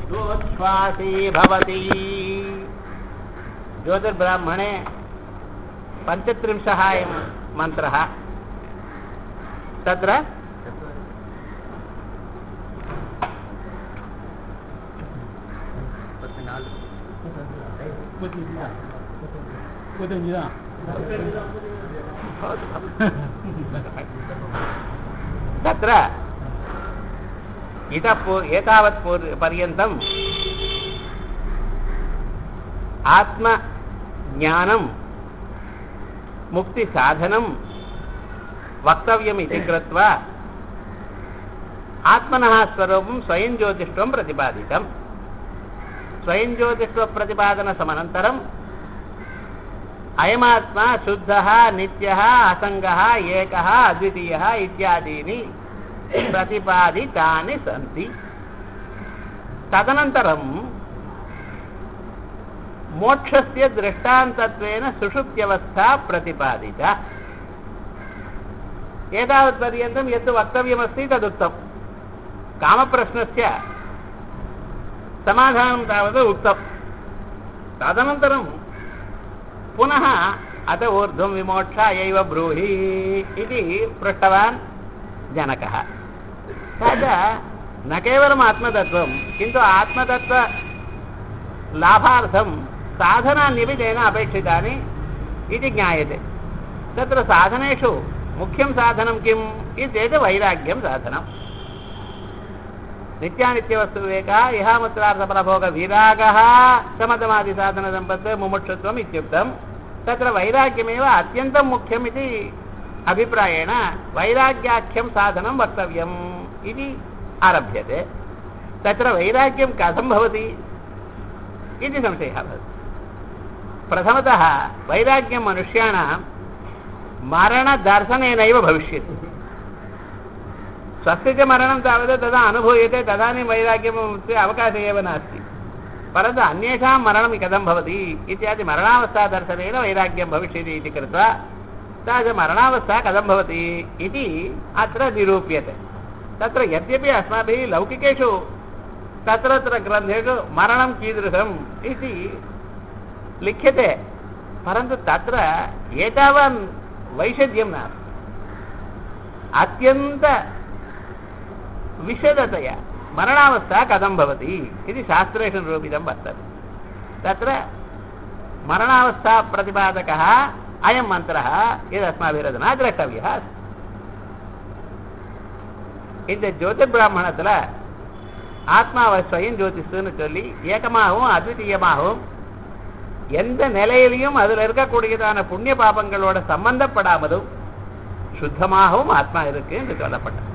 ऊर्ध्वोच्छ्वासी भवति ज्योतिर्ब्राह्मणे पञ्चत्रिंशः अयं मन्त्रः तत्र முப்பத்தஞ்சு தான் तत्र इतः पूर् एतावत् पूर् पर्यन्तम् आत्मज्ञानं मुक्तिसाधनं वक्तव्यम् इति कृत्वा आत्मनः स्वरूपं स्वयं ज्योतिष्वं प्रतिपादितम् स्वयं ज्योतिष्वप्रतिपादनसमनन्तरम् अयमात्मा शुद्धः नित्यः असङ्गः एकः अद्वितीयः इत्यादीनि प्रतिपादितानि सन्ति तदनन्तरं मोक्षस्य दृष्टान्तत्वेन सुषुप्त्यवस्था प्रतिपादिता एतावत्पर्यन्तं यत् वक्तव्यमस्ति तदुक्तं कामप्रश्नस्य समाधानं तावत् उक्तं तदनन्तरं पुनः अत ऊर्ध्वं विमोक्षायैव ब्रूहि इति पृष्टवान् जनकः तदा न केवलम् आत्मतत्त्वं किन्तु आत्मतत्त्वलाभार्थं साधनान्यपि तेन अपेक्षितानि इति ज्ञायते तत्र साधनेषु मुख्यं साधनं किम् इत्येतत् वैराग्यं साधनम् नित्यानित्यवस्तुविवेकः इहामुत्रार्थफलभोगविरागः समतमादिसाधनसम्पत् मुमुक्षुत्वम् इत्युक्तं तत्र वैराग्यमेव अत्यन्तं मुख्यम् इति अभिप्रायेण वैराग्याख्यं साधनं वक्तव्यम् इति आरभ्यते तत्र वैराग्यं कथं भवति इति संशयः भवति प्रथमतः वैराग्यं मनुष्याणां मरणदर्शनेनैव भविष्यति स्वस्य च मरणं तावत् तदा अनुभूयते तदानीं वैराग्यस्य अवकाशः एव नास्ति परन्तु अन्येषां मरणं कथं भवति इत्यादि मरणावस्थादर्शनेन वैराग्यं भविष्यति इति कृत्वा तादृशमरणावस्था कथं भवति इति अत्र निरूप्यते तत्र यद्यपि अस्माभिः लौकिकेषु तत्रत्र ग्रन्थेषु मरणं कीदृशम् इति लिख्यते परन्तु तत्र एतावान् वैषद्यं नास्ति अत्यन्त विशदतया मरणावस्था कथं भवति इति शास्त्रेषु निरूपितं वर्तते तत्र मरणावस्थाप्रतिपादकः अयं मन्त्रः यदस्माभिरधना द्रष्टव्यः अस्ति இந்த ஜோதிர்பிராமணத்துல ஆத்மாவை ஸ்வயம் ஜோதிஷுன்னு சொல்லி ஏகமாகவும் அத்விதீயமாகவும் எந்த நிலையிலையும் அதுல இருக்கக்கூடியதான புண்ணிய பாபங்களோட சம்பந்தப்படாமலும் சுத்தமாகவும் ஆத்மா இருக்கு என்று சொல்லப்பட்டது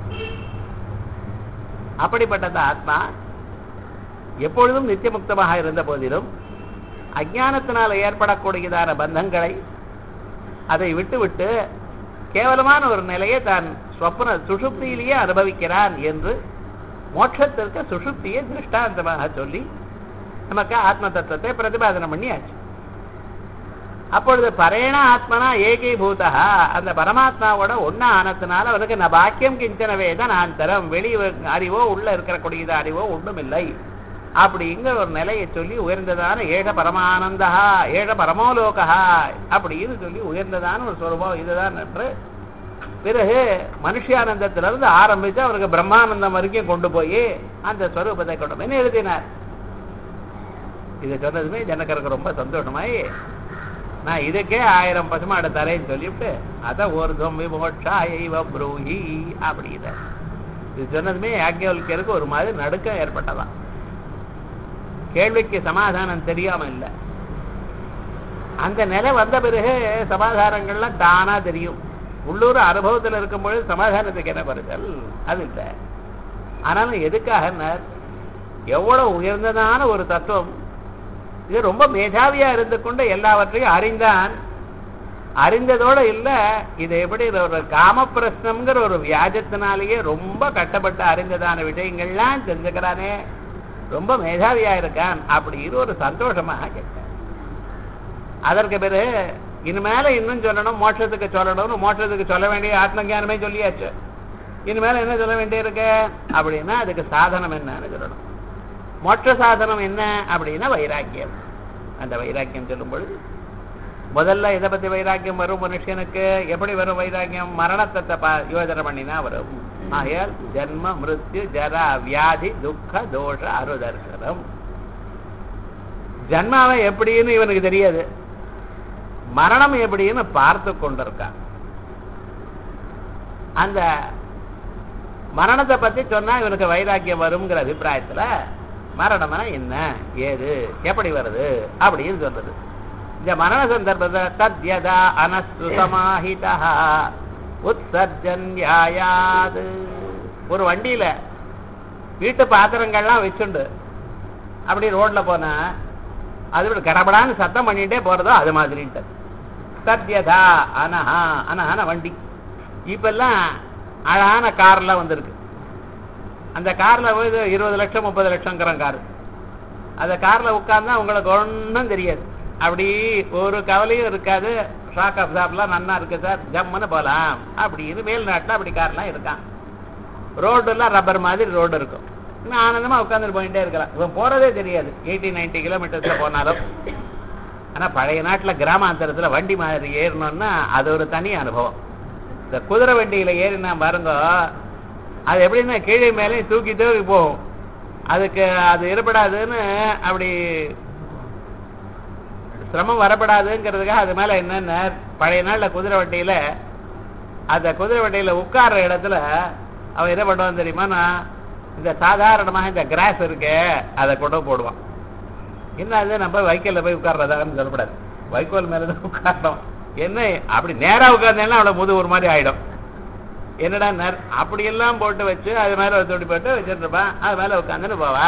அப்படிப்பட்டது ஆத்மா எப்பொழுதும் நித்தியமுக்தமாக இருந்த போதிலும் அஜானத்தினால் ஏற்படக்கூடியதான பந்தங்களை அதை விட்டுவிட்டு கேவலமான ஒரு நிலையை தான் ஸ்வப்ன சுஷுப்தியிலேயே அனுபவிக்கிறான் என்று மோட்சத்திற்கு சுஷுப்தியை திருஷ்டாந்தமாக சொல்லி நமக்கு ஆத்ம தத்துவத்தை பிரதிபாதனம் பண்ணியாச்சு அப்பொழுது பரேண ஆத்மனா ஏகீபூதா அந்த பரமாத்மாவோட ஒன்னா ஆனத்தினால அவனுக்கு ந பாக்கியம் கிஞ்சன வேதன் ஆந்தரம் வெளி அறிவோ உள்ள இருக்கக்கூடிய அறிவோ ஒன்றுமில்லை அப்படிங்கிற ஒரு நிலையை சொல்லி உயர்ந்ததான ஏழ பரமானந்தா ஏழ பரமோலோகா அப்படின்னு சொல்லி உயர்ந்ததான ஒரு ஸ்வரூபம் இதுதான் என்று பிறகு மனுஷியானந்தத்திலிருந்து ஆரம்பித்து அவருக்கு பிரம்மானந்தம் வரைக்கும் கொண்டு போய் அந்த ஸ்வரூபத்தை கொண்டு போய் எழுதினார் இது சொன்னதுமே ஜனக்கருக்கு ரொம்ப சந்தோஷமாயி நான் இதுக்கே ஆயிரம் பசுமாடு தரேன்னு சொல்லிவிட்டு அத ஒரு தொம்பி மோட்சா ஐவ ப்ரூஹி அப்படின்னு இது சொன்னதுமே யாக்கியவல்கருக்கு ஒரு மாதிரி நடுக்கம் ஏற்பட்டதான் கேள்விக்கு சமாதானம் தெரியாம இல்லை அந்த நிலை வந்த பிறகு சமாதானங்கள்லாம் தானா தெரியும் உள்ளூர் அனுபவத்தில் இருக்கும் பொழுது சமாதானத்துக்கு என்ன பரிசல் அது இல்லை ஆனாலும் எதுக்காக எவ்வளவு உயர்ந்ததான ஒரு தத்துவம் இது ரொம்ப மேதாவியா இருந்து கொண்டு எல்லாவற்றையும் அறிந்தான் அறிந்ததோட இல்ல இது எப்படி ஒரு காம பிரശ്னம்ங்கிற ஒரு வியாஜத்தினாலேயே ரொம்ப கட்டப்பட்டு அறிந்ததான விஷயங்கள்லாம் தெரிஞ்சுக்கிறானே ரொம்ப மேதாவியா இருக்கான் அப்படின்னு ஒரு சந்தோஷமாக கேட்டார் அதற்கு பிறகு இனிமேல இன்னும் சொல்லணும் மோட்சத்துக்கு சொல்லணும்னு மோட்சத்துக்கு சொல்ல வேண்டிய ஆத்ம ஞானமே சொல்லியாச்சு இனிமேல என்ன சொல்ல வேண்டியிருக்கு அப்படின்னா அதுக்கு சாதனம் என்னன்னு சொல்லணும் மோட்ச சாதனம் என்ன அப்படின்னா வைராக்கியம் அந்த வைராக்கியம் சொல்லும் பொழுது முதல்ல இதை பத்தி வைராக்கியம் வரும் மனுஷனுக்கு எப்படி வரும் வைராக்கியம் மரணத்தை பா- யோஜனை பண்ணினா வரும் ஆகையால் ஜன்ம மிருத்யு ஜரா வியாதி துக்க தோஷ அருதர்சனம் ஜன்மாவை எப்படின்னு இவனுக்கு தெரியாது மரணம் எப்படின்னு பார்த்து கொண்டிருக்கான் அந்த மரணத்தை பத்தி சொன்னா இவனுக்கு வைராக்கியம் வருங்கிற அபிப்பிராயத்துல மரணம்னா என்ன ஏது எப்படி வருது அப்படின்னு சொல்றது இந்த மரண சந்தர்ப்பத்தை தத்யதா அனஸ்து சமாஹிதா உத்சர்ஜன்யாயாது ஒரு வண்டியில வீட்டு பாத்திரங்கள்லாம் வச்சுண்டு அப்படி ரோட்ல போனா அது இப்படி கடபடான்னு சத்தம் பண்ணிட்டே போறதோ அது மாதிரின்ட்டு சத்யதா அனஹா அனஹான வண்டி இப்பெல்லாம் அழகான கார்லாம் வந்திருக்கு அந்த கார்ல போய் இருபது லட்சம் முப்பது லட்சங்கிற கார் அந்த கார்ல உட்கார்ந்தா உங்களுக்கு ஒன்றும் தெரியாது அப்படி ஒரு கவலையும் இருக்காது ஷாக் அப்சாப்லாம் நன்னா இருக்கு சார் ஜம்முன்னு போகலாம் அப்படின்னு மேல்நாட்டில் அப்படி கார்லாம் இருக்கான் ரோடுலாம் ரப்பர் மாதிரி ரோடு இருக்கும் இன்னும் ஆனந்தமா உட்காந்துட்டு போயிட்டே இருக்கலாம் இவன் போறதே தெரியாது எயிட்டி நைன்டி கிலோமீட்டர்ஸ்ல போனாலும் ஆனா பழைய நாட்டுல கிராமாந்தரத்துல வண்டி மாதிரி ஏறணும்னா அது ஒரு தனி அனுபவம் இந்த குதிரை வண்டியில ஏறினா பாருங்க அது எப்படின்னா கீழே மேலே தூக்கி தூக்கி போகும் அதுக்கு அது இருப்படாதுன்னு அப்படி சிரமம் வரப்படாதுங்கிறதுக்காக அது மேல என்னென்ன பழைய நாள்ல குதிரை வண்டியில அந்த குதிரை வண்டியில உட்கார்ற இடத்துல அவன் என்ன பண்ணுவான் தெரியுமா நான் இந்த சாதாரணமாக இந்த கிராஸ் இருக்கே அதை கொண்டு போடுவான் என்ன அது நம்ம வைக்கல்ல போய் உட்கார்றதான்னு சொல்லக்கூடாது வைக்கோல் மேல தான் உட்காரணும் என்ன அப்படி நேரா உட்கார்ந்தேன்னா அவளை முது ஒரு மாதிரி ஆயிடும் என்னடா நர் அப்படியெல்லாம் போட்டு வச்சு அது மேல ஒரு தொடி போட்டு வச்சுட்டு இருப்பான் அது மேல உட்காந்துன்னு போவா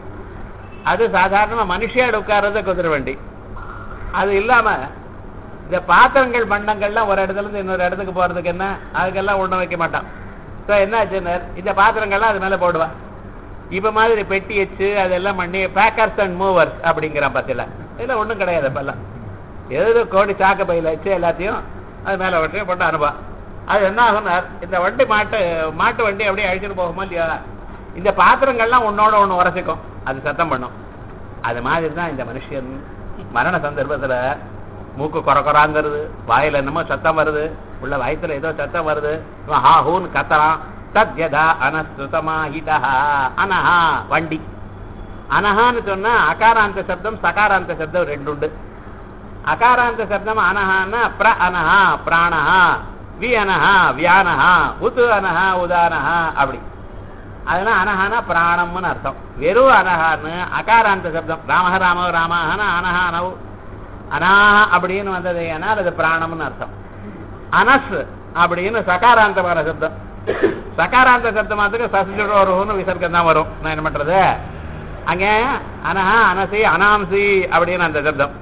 அது சாதாரணமா மனுஷியாடு உட்கார்றது குதிரை வண்டி அது இல்லாம இந்த பாத்திரங்கள் பண்டங்கள்லாம் ஒரு இடத்துல இருந்து இன்னொரு இடத்துக்கு போறதுக்கு என்ன அதுக்கெல்லாம் ஒண்ணும் வைக்க மாட்டான் ஸோ என்ன ஆச்சுன்னு இந்த பாத்திரங்கள்லாம் அது மேல போடுவான் இப்ப மாதிரி பெட்டி வச்சு அதெல்லாம் பண்ணி பேக்கர்ஸ் அண்ட் மூவர்ஸ் அப்படிங்கிறான் பத்தில இதெல்லாம் ஒண்ணும் கிடையாது இப்பெல்லாம் ஏதோ கோடி சாக்க பையில வச்சு எல்லாத்தையும் அது மேல வட்டி போட்டு அனுப்பா அது என்ன ஆகும்னா இந்த வண்டி மாட்டு மாட்டு வண்டி அப்படியே அழிச்சிட்டு போகுமா இல்லையா இந்த பாத்திரங்கள்லாம் ஒன்னோட ஒண்ணு உரசிக்கும் அது சத்தம் பண்ணும் அது மாதிரி தான் இந்த மனுஷன் மரண சந்தர்ப்பத்துல மூக்கு கொர கொராங்கிறது வாயில என்னமோ சத்தம் வருது உள்ள வயத்துல ஏதோ சத்தம் வருது இவன் ஹா ஹூன்னு கத்துறான் தத்யதா அனஸ்துதமாஹிதா அனஹா வண்டி அனஹான்னு சொன்னா அகாராந்த சப்தம் சகாராந்த சப்தம் ரெண்டு உண்டு அகாராந்த சப்தம் அனஹான்னா பிர அனஹா பிராணஹா வி அனஹா வியானஹா உது அனஹா உதானஹா அப்படி அதெல்லாம் அனஹானா பிராணம்னு அர்த்தம் வெறும் அனஹான்னு அகாராந்த சப்தம் ராமஹ ராம ராமஹான அனஹானவ் அனாஹ அப்படின்னு வந்தது ஏனால் அது பிராணம்னு அர்த்தம் அனஸ் அப்படின்னு சகாராந்தமான சப்தம் சகாராந்த சப்தமாத்துக்கு சசிச்சுட வரும்னு விசர்க்கம் தான் வரும் நான் என்ன பண்றது அங்க அனஹா அனசி அனாம்சி அப்படின்னு அந்த சப்தம்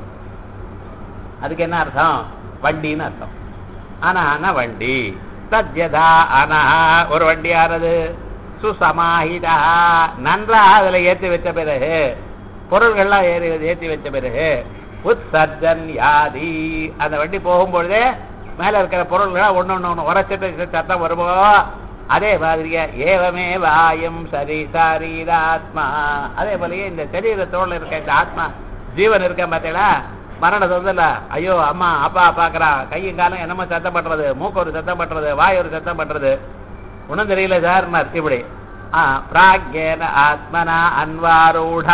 அதுக்கு என்ன அர்த்தம் வண்டின்னு அர்த்தம் அனஹான வண்டி தத்யதா அனஹா ஒரு வண்டி ஆறது சுசமாஹிதா நன்றாக அதுல ஏற்றி வச்ச பிறகு பொருள்கள்லாம் ஏறி ஏற்றி வச்ச பிறகு உத்சர்ஜன் யாதி அந்த வண்டி போகும்பொழுதே மேல இருக்கிற பொருள்கள் ஒண்ணு ஒண்ணு ஒண்ணு உரைச்சிட்டு சத்தம் வருமோ அதே மாதிரியே ஏவமே வாயும் சரி சரீராத்மா அதே போலயே இந்த சரீரத்தோட இருக்க இந்த ஆத்மா ஜீவன் இருக்க பார்த்தீங்களா மரணம் சொல்லுல ஐயோ அம்மா அப்பா பாக்குறா கையும் காலம் என்னமோ சத்தம் பண்றது மூக்கு ஒரு சத்தம் பண்றது வாய் ஒரு சத்தம் பண்றது ஒண்ணும் தெரியல சார் இப்படி ஆ பிராக்யேன ஆத்மனா அன்வாரூடா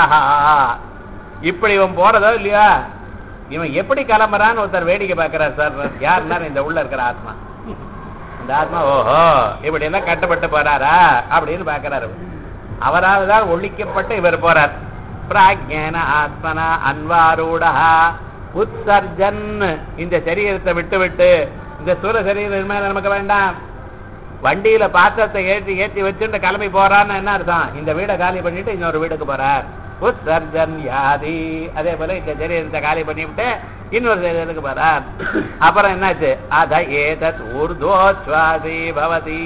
இப்படி இவன் போறதோ இல்லையா இவன் எப்படி கிளம்புறான்னு ஒருத்தர் வேடிக்கை பார்க்கிறார் சார் யாருன்னா இந்த உள்ள இருக்கிற ஆத்மா இந்த ஆத்மா ஓஹோ இப்படி எல்லாம் கட்டப்பட்டு போறாரா அப்படின்னு பாக்குறாரு அவரால் தான் ஒழிக்கப்பட்டு இவர் போறார் பிராக்யேன ஆத்மனா அன்வாரூடா உத்சர்ஜன் இந்த சரீரத்தை விட்டு விட்டு இந்த சுர சரீரம் மேல நமக்கு வேண்டாம் வண்டியில பாத்திரத்தை ஏற்றி ஏற்றி வச்சுட்டு கிளம்பி போறான்னு என்ன அர்த்தம் இந்த வீடை காலி பண்ணிட்டு இன்னொரு வீடுக்கு போறார் உத்சர்ஜன் யாதி அதே போல இந்த சரீரத்தை காலி பண்ணிவிட்டு இன்னொரு சரீரத்துக்கு போறார் அப்புறம் என்னாச்சு அத ஏதத் ஊர்துவோச்வாசி பவதி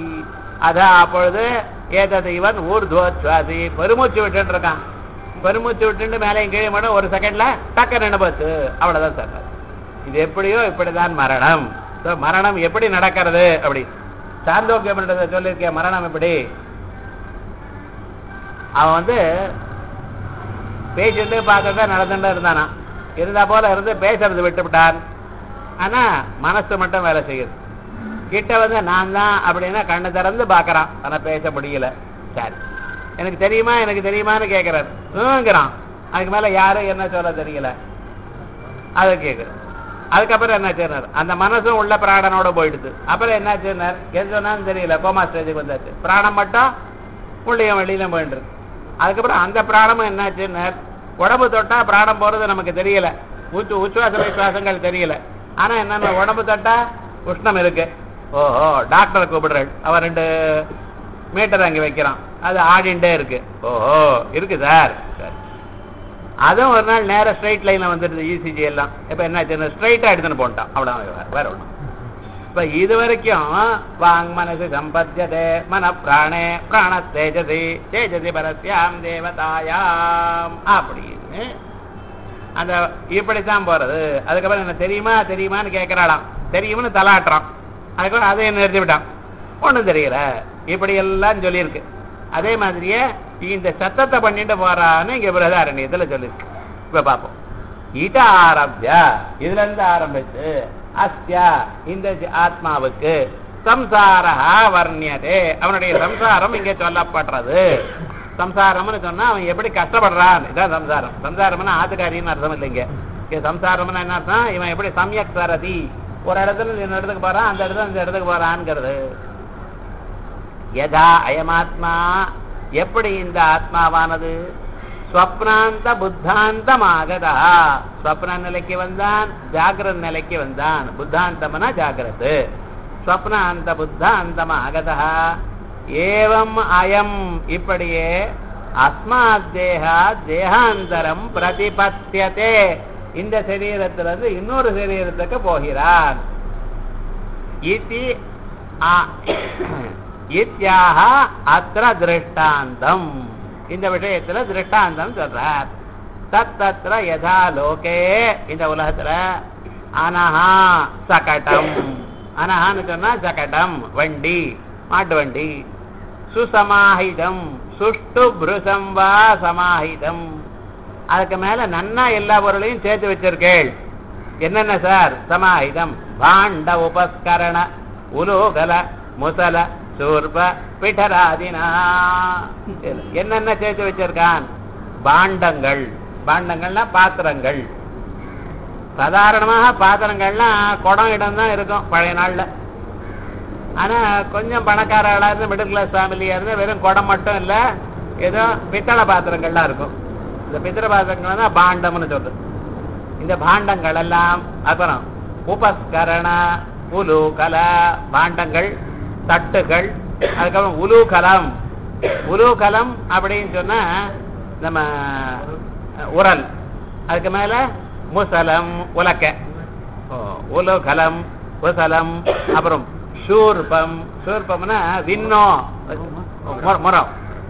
அத அப்பொழுது ஏதத் இவன் ஊர்துவோச்வாசி பெருமூச்சு விட்டுட்டு இருக்கான் பெருமூச்சு விட்டுட்டு மேலே கீழே மட்டும் ஒரு செகண்ட்ல டக்க நின்று போச்சு அவ்வளவுதான் சார் இது எப்படியோ இப்படிதான் மரணம் So, மரணம் எப்படி நடக்கிறது அப்படி சாந்தோக்கியம் சொல்லியிருக்கேன் மரணம் எப்படி அவன் வந்து பேசிட்டு பார்த்துட்டு நடந்துட்டு இருந்தானா இருந்தா போல இருந்து பேசுறது விட்டுவிட்டான் ஆனா மனசு மட்டும் வேலை செய்யுது கிட்ட வந்து நான் தான் அப்படின்னா கண்ணு திறந்து பார்க்கறான் ஆனா பேச முடியல சரி எனக்கு தெரியுமா எனக்கு தெரியுமான்னு கேட்கிறார் ங்கிறான் அதுக்கு மேல யாரும் என்ன சொல்ல தெரியல அதை கேட்குது அதுக்கப்புறம் என்ன செய்யறாரு அந்த மனசும் உள்ள பிராணனோட போயிடுது அப்புறம் என்ன செய்யறார் எது சொன்னாலும் தெரியல கோமா ஸ்டேஜுக்கு வந்தாச்சு பிராணம் மட்டும் உள்ளேயும் வெளியிலும் போயிட்டு இருக்கு அதுக்கப்புறம் அந்த பிராணமும் என்ன செய்யறார் உடம்பு தொட்டா பிராணம் போறது நமக்கு தெரியல உச்சு உச்சுவாச விசுவாசங்கள் தெரியல ஆனா என்னன்னா உடம்பு தொட்டா உஷ்ணம் இருக்கு ஓஹோ டாக்டரை கூப்பிடுறாள் அவன் ரெண்டு மீட்டர் அங்க வைக்கிறான் அது ஆடிண்டே இருக்கு ஓஹோ இருக்கு சார் சரி அதுவும் ஒரு நாள் நேரா ஸ்ட்ரைட் லைன்ல வந்துடுது இசிஜி எல்லாம் இப்ப என்ன ஸ்ட்ரைட்டா எடுத்துன்னு போட்டான் அவ்வளவு வேற ஒண்ணும் இப்ப இது வரைக்கும் வாங் மனசு சம்பத்தியதே மன பிராணே பிராண தேஜசி தேஜசி பரஸ்யாம் தேவதாயாம் அப்படின்னு அந்த இப்படித்தான் போறது அதுக்கப்புறம் என்ன தெரியுமா தெரியுமான்னு கேட்கறாளாம் தெரியும்னு தலாட்டுறான் அதுக்கப்புறம் அதை நிறுத்தி விட்டான் ஒண்ணும் தெரியல இப்படி எல்லாம் சொல்லியிருக்கு அதே மாதிரியே இந்த சத்தத்தை பண்ணிட்டு போறான்னு இங்க பிரதாரண்யத்துல சொல்லியிருக்கு இப்ப பார்ப்போம் இத ஆரம்பிய இதுல இருந்து ஆரம்பிச்சு அஸ்யா இந்த ஜ- ஆத்மாவுக்கு சம்சாரா வர்ணியதே அவனுடைய சம்சாரம் இங்க சொல்லப்படுறது சம்சாரம்னு சொன்னா அவன் எப்படி கஷ்டப்படுறான் இதான் சம்சாரம் சம்சாரம்னா ஆத்துக்காரின்னு அர்த்தம் இல்லைங்க இங்க சம்சாரம்னா என்ன அர்த்தம் இவன் எப்படி சமயக் சரதி ஒரு இடத்துல இருந்து இன்னொரு இடத்துக்கு போறான் அந்த இடத்துல இந்த இடத்துக்கு போறான்ங்கிறது யதா அயமாத்மா எப்படி இந்த ஆத்மாவானது ஸ்வப்னாந்த புத்தாந்தமாகதா ஸ்வப்ன நிலைக்கு வந்தான் ஜாகிரத் நிலைக்கு வந்தான் புத்தாந்தம்னா ஜாகிரத் ஸ்வப்னாந்த புத்தாந்தமாகதா ஏவம் அயம் இப்படியே அஸ்மாத் தேகா தேகாந்தரம் பிரதிபத்தியதே இந்த சரீரத்திலிருந்து இன்னொரு சரீரத்துக்கு போகிறான் இதி ஆ- இத்யாக அத்திர திருஷ்டாந்தம் இந்த விஷயத்துல திருஷ்டாந்தம் சொல்றார் தத் தத்ர யதா லோகே இந்த உலகத்துல அனஹா சகடம் அனஹான்னு சொன்னா சகடம் வண்டி மாட்டு வண்டி சுசமாஹிதம் சுஷ்டு புருஷம் வா சமாஹிதம் அதுக்கு மேல நன்னா எல்லா பொருளையும் சேர்த்து வச்சிருக்கேள் என்னென்ன சார் சமாஹிதம் பாண்ட உபஸ்கரண உலோகல முசல சூர்ப பிடராதினா என்னென்ன சேர்த்து வச்சிருக்கான் பாண்டங்கள் பாண்டங்கள்னா பாத்திரங்கள் சாதாரணமாக பாத்திரங்கள்லாம் குடம் இடம் தான் இருக்கும் பழைய நாள்ல ஆனா கொஞ்சம் பணக்கார ஆளா இருந்து மிடில் கிளாஸ் ஃபேமிலியா இருந்து வெறும் குடம் மட்டும் இல்ல ஏதோ பித்தளை பாத்திரங்கள்லாம் இருக்கும் இந்த பித்தளை பாத்திரங்கள் தான் பாண்டம்னு சொல்றது இந்த பாண்டங்கள் எல்லாம் அப்புறம் உபஸ்கரண உலூகல பாண்டங்கள் தட்டுகள் அதுக்கப்புறம் உலூகலம் உலூகலம் அப்படின்னு சொன்னா நம்ம உரல் அதுக்கு மேல முசலம் உலக்க ஓ, உலோகலம் உசலம் அப்புறம் சூர்பம் சூர்பம்னா விண்ணோ மு- முறம்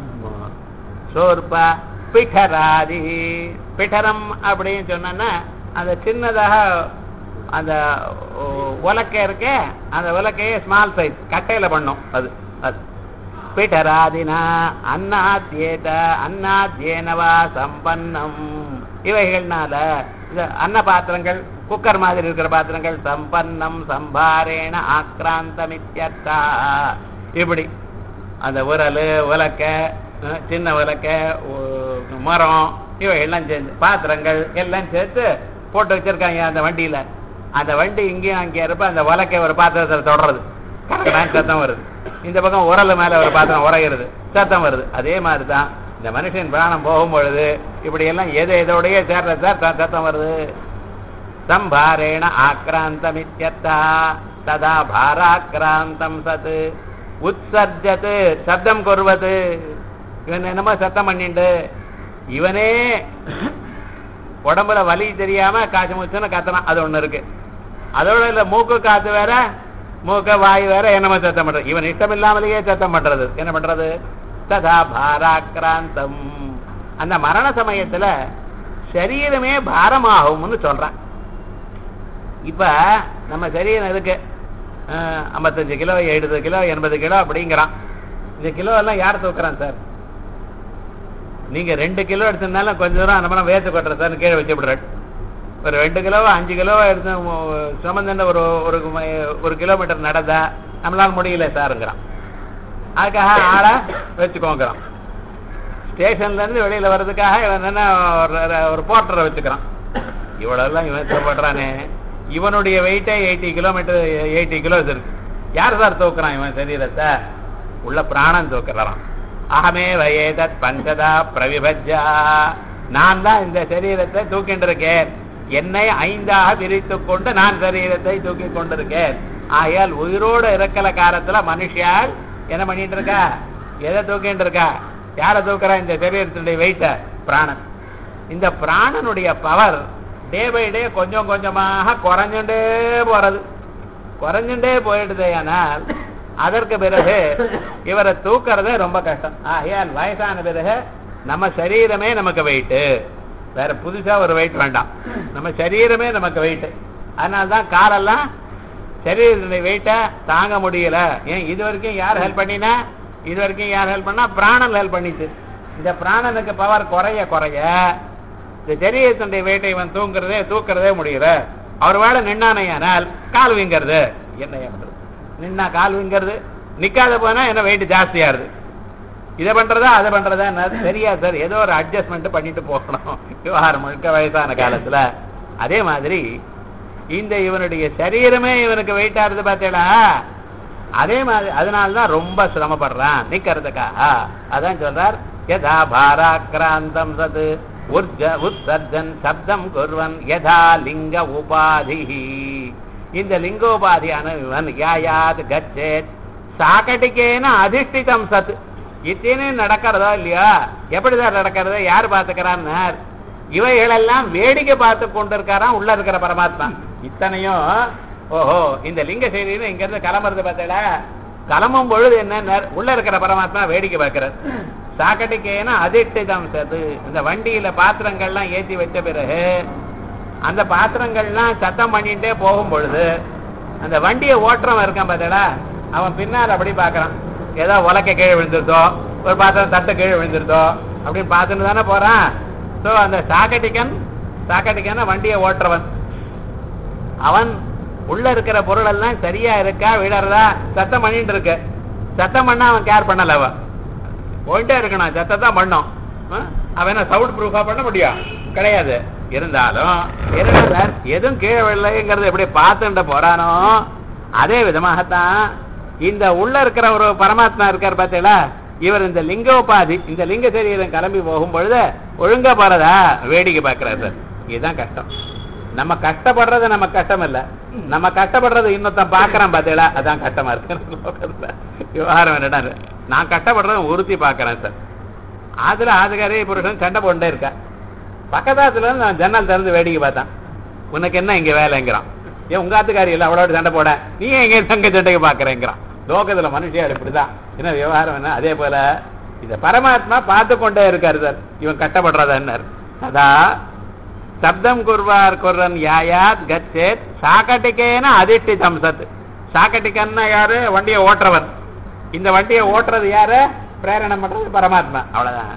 சோர்ப பிடராதி பிடரம் அப்படின்னு சொன்னா அந்த சின்னதாக அந்த ஓ, உலக்கை இருக்கே அந்த உலக்கையே ஸ்மால் சைஸ் கட்டையில பண்ணும் அது அது பிடராதினா அன்னாத்யேத அன்னாத்யேனவா சம்பன்னம் இவைகள்னால இந்த அன்ன பாத்திரங்கள் குக்கர் மாதிரி இருக்கிற பாத்திரங்கள் சம்பன்னம் சம்பாரேண ஆக்ராந்தமித்யர்த்தா இப்படி அந்த உரல் உலக்க அஹ், சின்ன உலக்க உ- மரம் இவைகள்லாம் சேர்ந்து பாத்திரங்கள் எல்லாம் சேர்த்து போட்டு வச்சிருக்காங்க அந்த வண்டியில அந்த வண்டி இங்கேயும் அங்கே இருப்ப அந்த உலக்கை ஒரு பாத்திரத்தில் தொடறது கணக்கடான்னு சத்தம் வருது இந்த பக்கம் உரல் மேல ஒரு பாத்திரம் உரைகிறது சத்தம் வருது அதே மாதிரி தான் இந்த மனுஷன் பிராணம் போகும் பொழுது இப்படி எல்லாம் எது எதோடய சேர்ற சார் ச- சத்தம் வருது சம்பாரேண ஆக்ராந்தமித்யர்த்தா ததா பாராக்ராந்தம் சத் உத்சர்ஜத் சப்தம் கொருவது இவன் என்னமோ சத்தம் பண்ணிண்டு இவனே உடம்புல வலி தெரியாம காய்ச்சல் மூச்சுன்னு கத்தனான் அது ஒண்ணு இருக்கு அதோட இல்ல மூக்கு காத்து வேற மூக்க வாய் வேற என்னமோ சத்தம் பண்றது இவன் இஷ்டம் இல்லாமலேயே சத்தம் பண்றது என்ன பண்றது ததா பாராக்ராந்தம் அந்த மரண சமயத்துல சரீரமே பாரமாகும்னு சொல்றான் இப்ப நம்ம சரீரம் இருக்கு அஹ், 55 கிலோ எழுபது கிலோ எண்பது கிலோ அப்படிங்கிறான் இந்த கிலோ எல்லாம் யார் தூக்குறான் சார் நீங்க ரெண்டு கிலோ எடுத்ததுனால கொஞ்ச தூரம் அந்த மாதிரி வேத்து கொட்டுறதான்னு கீழே வச்சு விடுறாரு ஒரு ரெண்டு கிலோவோ அஞ்சு கிலோவோ எடுத்து உ- சுமந்துன்னு ஒரு ஒரு ம- ஒரு கிலோமீட்டர் நடந்தா நம்மளால முடியல சாருங்கிறான் அதுக்காக ஆளை வச்சுக்கோங்கிறான் ஸ்டேஷன்ல இருந்து வெளியில வர்றதுக்காக இவன் என்ன ஒரு- ஒரு போர்ட்டரை வச்சுக்கிறான் இவ்வளவுலாம் இவன் தேவைப்படுறானே இவனுடைய வெயிட்டே எயிட்டி கிலோமீட்டர் எயிட்டி கிலோஸ் இருக்கு யார் சார் தூக்குறான் இவன் சரீரத்தை உள்ள பிராணம் தூக்குறான் அகமே வயேதத் பஞ்சதா பிரவிபஜ்ஜா நான் தான் இந்த சரீரத்தை தூக்கிட்டு இருக்கேன் என்னை ஐந்தாக பிரித்து கொண்டு நான் சரீரத்தை தூக்கி கொண்டிருக்கேன் ஆகையால் உயிரோடு இருக்கல காலத்துல மனுஷியால் என்ன பண்ணிட்டு இருக்கா எதை தூக்கிட்டு இருக்கா யாரை தூக்குறா இந்த சரீரத்தினுடைய வெயிட்ட பிராணன் இந்த பிராணனுடைய பவர் டே பை டே கொஞ்சம் கொஞ்சமாக குறைஞ்சுட்டே போறது குறைஞ்சுட்டே போயிடுதே ஆனால் அதற்கு பிறகு இவரை தூக்குறதே ரொம்ப கஷ்டம் ஆகையால் வயசான பிறகு நம்ம சரீரமே நமக்கு வெயிட்டு வேற புதுசா ஒரு வெயிட் வேண்டாம் நம்ம சரீரமே நமக்கு வெயிட் அதனால தான் காலெல்லாம் சரீரத்தினுடைய வெயிட்டை தாங்க முடியல ஏன் இது வரைக்கும் யார் ஹெல்ப் பண்ணினா இது வரைக்கும் யார் ஹெல்ப் பண்ணா பிராணன் ஹெல்ப் பண்ணிச்சு இந்த பிராணனுக்கு பவர் குறைய குறைய இந்த சரீரத்தினுடைய வெயிட்டை இவன் தூங்குறதே தூக்குறதே முடியல அவர் வேலை நின்னானையானால் கால் வீங்கிறது என்ன பண்றது நின்னா கால் வீங்கிறது நிக்காத போனா என்ன வெயிட் ஜாஸ்தியாருது இதை பண்றதா அதை பண்றதா தெரியாது சார் ஏதோ ஒரு அட்ஜஸ்ட்மெண்ட் பண்ணிட்டு போகணும் விவகாரம் முழுக்க வயசான காலத்துல அதே மாதிரி இந்த இவனுடைய சரீரமே இவனுக்கு வெயிட் ஆறுது பார்த்தேடா அதே மாதிரி அதனாலதான் ரொம்ப சிரமப்படுறான் நிக்கிறதுக்காக அதான் சொல்றார் யதா பாராக்கிராந்தம் சது உர்ஜ உத்சர்ஜன் சப்தம் குர்வன் யதா லிங்க உபாதி இந்த லிங்கோபாதியான இவன் யாயாத் கச்சேத் சாக்கட்டிக்கேன அதிஷ்டிதம் சத் இத்தனை நடக்கிறதா இல்லையா எப்படிதான் நடக்கிறது யார் பாத்துக்கிறான்னு இவைகளெல்லாம் வேடிக்கை பார்த்து கொண்டிருக்காராம் உள்ள இருக்கிற பரமாத்மா இத்தனையும் ஓஹோ இந்த லிங்க செய்தின்னு இங்க இருந்து கிளம்புறது பார்த்தல கிளம்பும் பொழுது என்ன உள்ள இருக்கிற பரமாத்மா வேடிக்கை பார்க்கிறது சாக்கட்டிக்கேன அதிஷ்டிதம் சது இந்த வண்டியில பாத்திரங்கள்லாம் ஏற்றி வச்ச பிறகு அந்த பாத்திரங்கள்லாம் சத்தம் பண்ணிட்டே போகும் பொழுது அந்த வண்டியை ஓட்டுறவன் இருக்கான் பார்த்தடா அவன் பின்னால் அப்படி பார்க்கறான் ஏதோ உலக்க கீழே விழுந்துருதோ ஒரு பாத்திரம் தட்டு கீழே விழுந்துருதோ அப்படின்னு பார்த்துட்டு தானே போறான் ஸோ அந்த சாக்கட்டிக்கன் சாக்கட்டிக்கன் வண்டியை ஓட்டுறவன் அவன் உள்ள இருக்கிற பொருள் எல்லாம் சரியா இருக்கா விடறதா சத்தம் பண்ணிட்டு இருக்கு சத்தம் பண்ணா அவன் கேர் பண்ணல அவன் போயிட்டே இருக்கணும் சத்தம் தான் பண்ணும் ஆ? அவன் என்ன சவுண்ட் ப்ரூஃபா பண்ண முடியும் கிடையாது இருந்தாலும் இருந்தால் எதுவும் கீழே விடலைங்கிறது எப்படி பார்த்துட்டு போறானோ அதே விதமாகத்தான் இந்த உள்ள இருக்கிற ஒரு பரமாத்மா இருக்கார் பார்த்தீங்களா இவர் இந்த லிங்கோபாதி இந்த லிங்க சரீரம் கிளம்பி போகும் பொழுது ஒழுங்கா போறதா வேடிக்கை பார்க்கிறார் சார் இதுதான் கஷ்டம் நம்ம கஷ்டப்படுறது நம்ம கஷ்டம் இல்ல நம்ம கஷ்டப்படுறது இன்னொருத்தன் பாக்குறான் பாத்தீங்களா அதான் கஷ்டமா இருக்கு லோகத்துல. விவகாரம் என்னடா நான் கஷ்டப்படுறத உறுத்தி பாக்குறேன் சார் அதுல ஆதுகாரி புருஷன் சண்டை போண்டே இருக்கா பக்கத்தாத்துல இருந்து நான் ஜன்னல் திறந்து வேடிக்கை பார்த்தான் உனக்கு என்ன இங்க வேலைங்கிறான் ஏன் உங்க ஆத்துக்காரி இல்ல அவளோட சண்டை போட நீ ஏன் எங்க தங்க சண்டைக்கு பாக்குறேங்கிறான் லோகத்துல மனுஷியார் இப்படிதான் என்ன விவகாரம் என்ன அதே போல இத பரமாத்மா பார்த்து கொண்டே இருக்காரு சார் இவன் கஷ்டப்படுறதா என்ன அதா சப்தம் குர்வார் குர்ரன் யாயாத் கச்சேத் சாக்கட்டிக்கேன அதிஷ்டிதம் சத் சாக்கட்டிக்கன்னா யாரு வண்டியை ஓட்டுறவன் இந்த வண்டியை ஓட்டுறது யாரு பிரேரணம் பண்றது பரமாத்மா அவ்வளவுதான்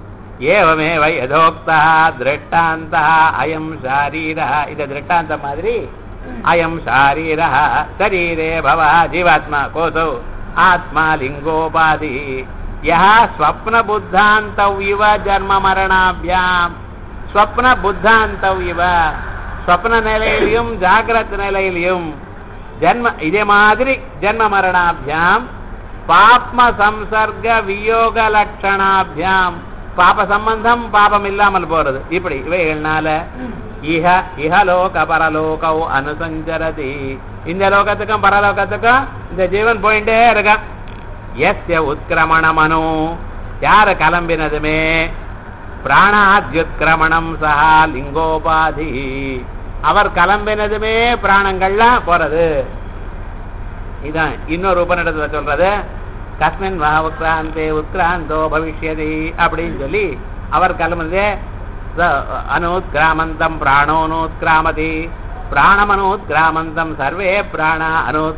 ஏவமேவ யதோக்தா திருஷ்டாந்தா அயம் ஷாரீர இந்த திருஷ்டாந்தம் மாதிரி அயம் ஷாரீர சரீரே பவ ஜீவாத்மா கோசௌ ஆத்மா லிங்கோபாதி யஹ ஸ்வப்ன புத்தாந்தவ் இவ ஜன்ம மரணாபியாம் ஸ்வப்ன புத்தாந்தவ் இவ ஸ்வப்ன நிலையிலையும் ஜாகிரத் நிலையிலையும் ஜன்ம இதே மாதிரி ஜன்ம மரணாபியாம் பாப்ம சம்சர்க வியோக லட்சணாபியாம் பாப சம்பந்தம் பாபம் இல்லாமல் போறது இப்படி இவைகள்னால இஹ இஹலோக பரலோகௌ அனுசஞ்சரதி இந்த லோகத்துக்கும் பரலோகத்துக்கும் இந்த ஜீவன் போயிட்டே இருக்கான் எஸ்ய உத்கிரமண மனு யார கிளம்பினதுமே பிராணாத்யுத்கிரமணம் சஹா லிங்கோபாதி அவர் கிளம்பினதுமே பிராணங்கள்லாம் போறது இதான் இன்னொரு உபநிடத்துல சொல்றது கஸ்மின் வா உத்கிராந்தே உத்கிராந்தோ பவிஷ்யதி அப்படின்னு சொல்லி அவர் கிளம்புனதே அனுத்கிராமந்தம் பிராணோனுத்கிராமதி பிராணமனுத்கிராமந்தம் சர்வே பிராணா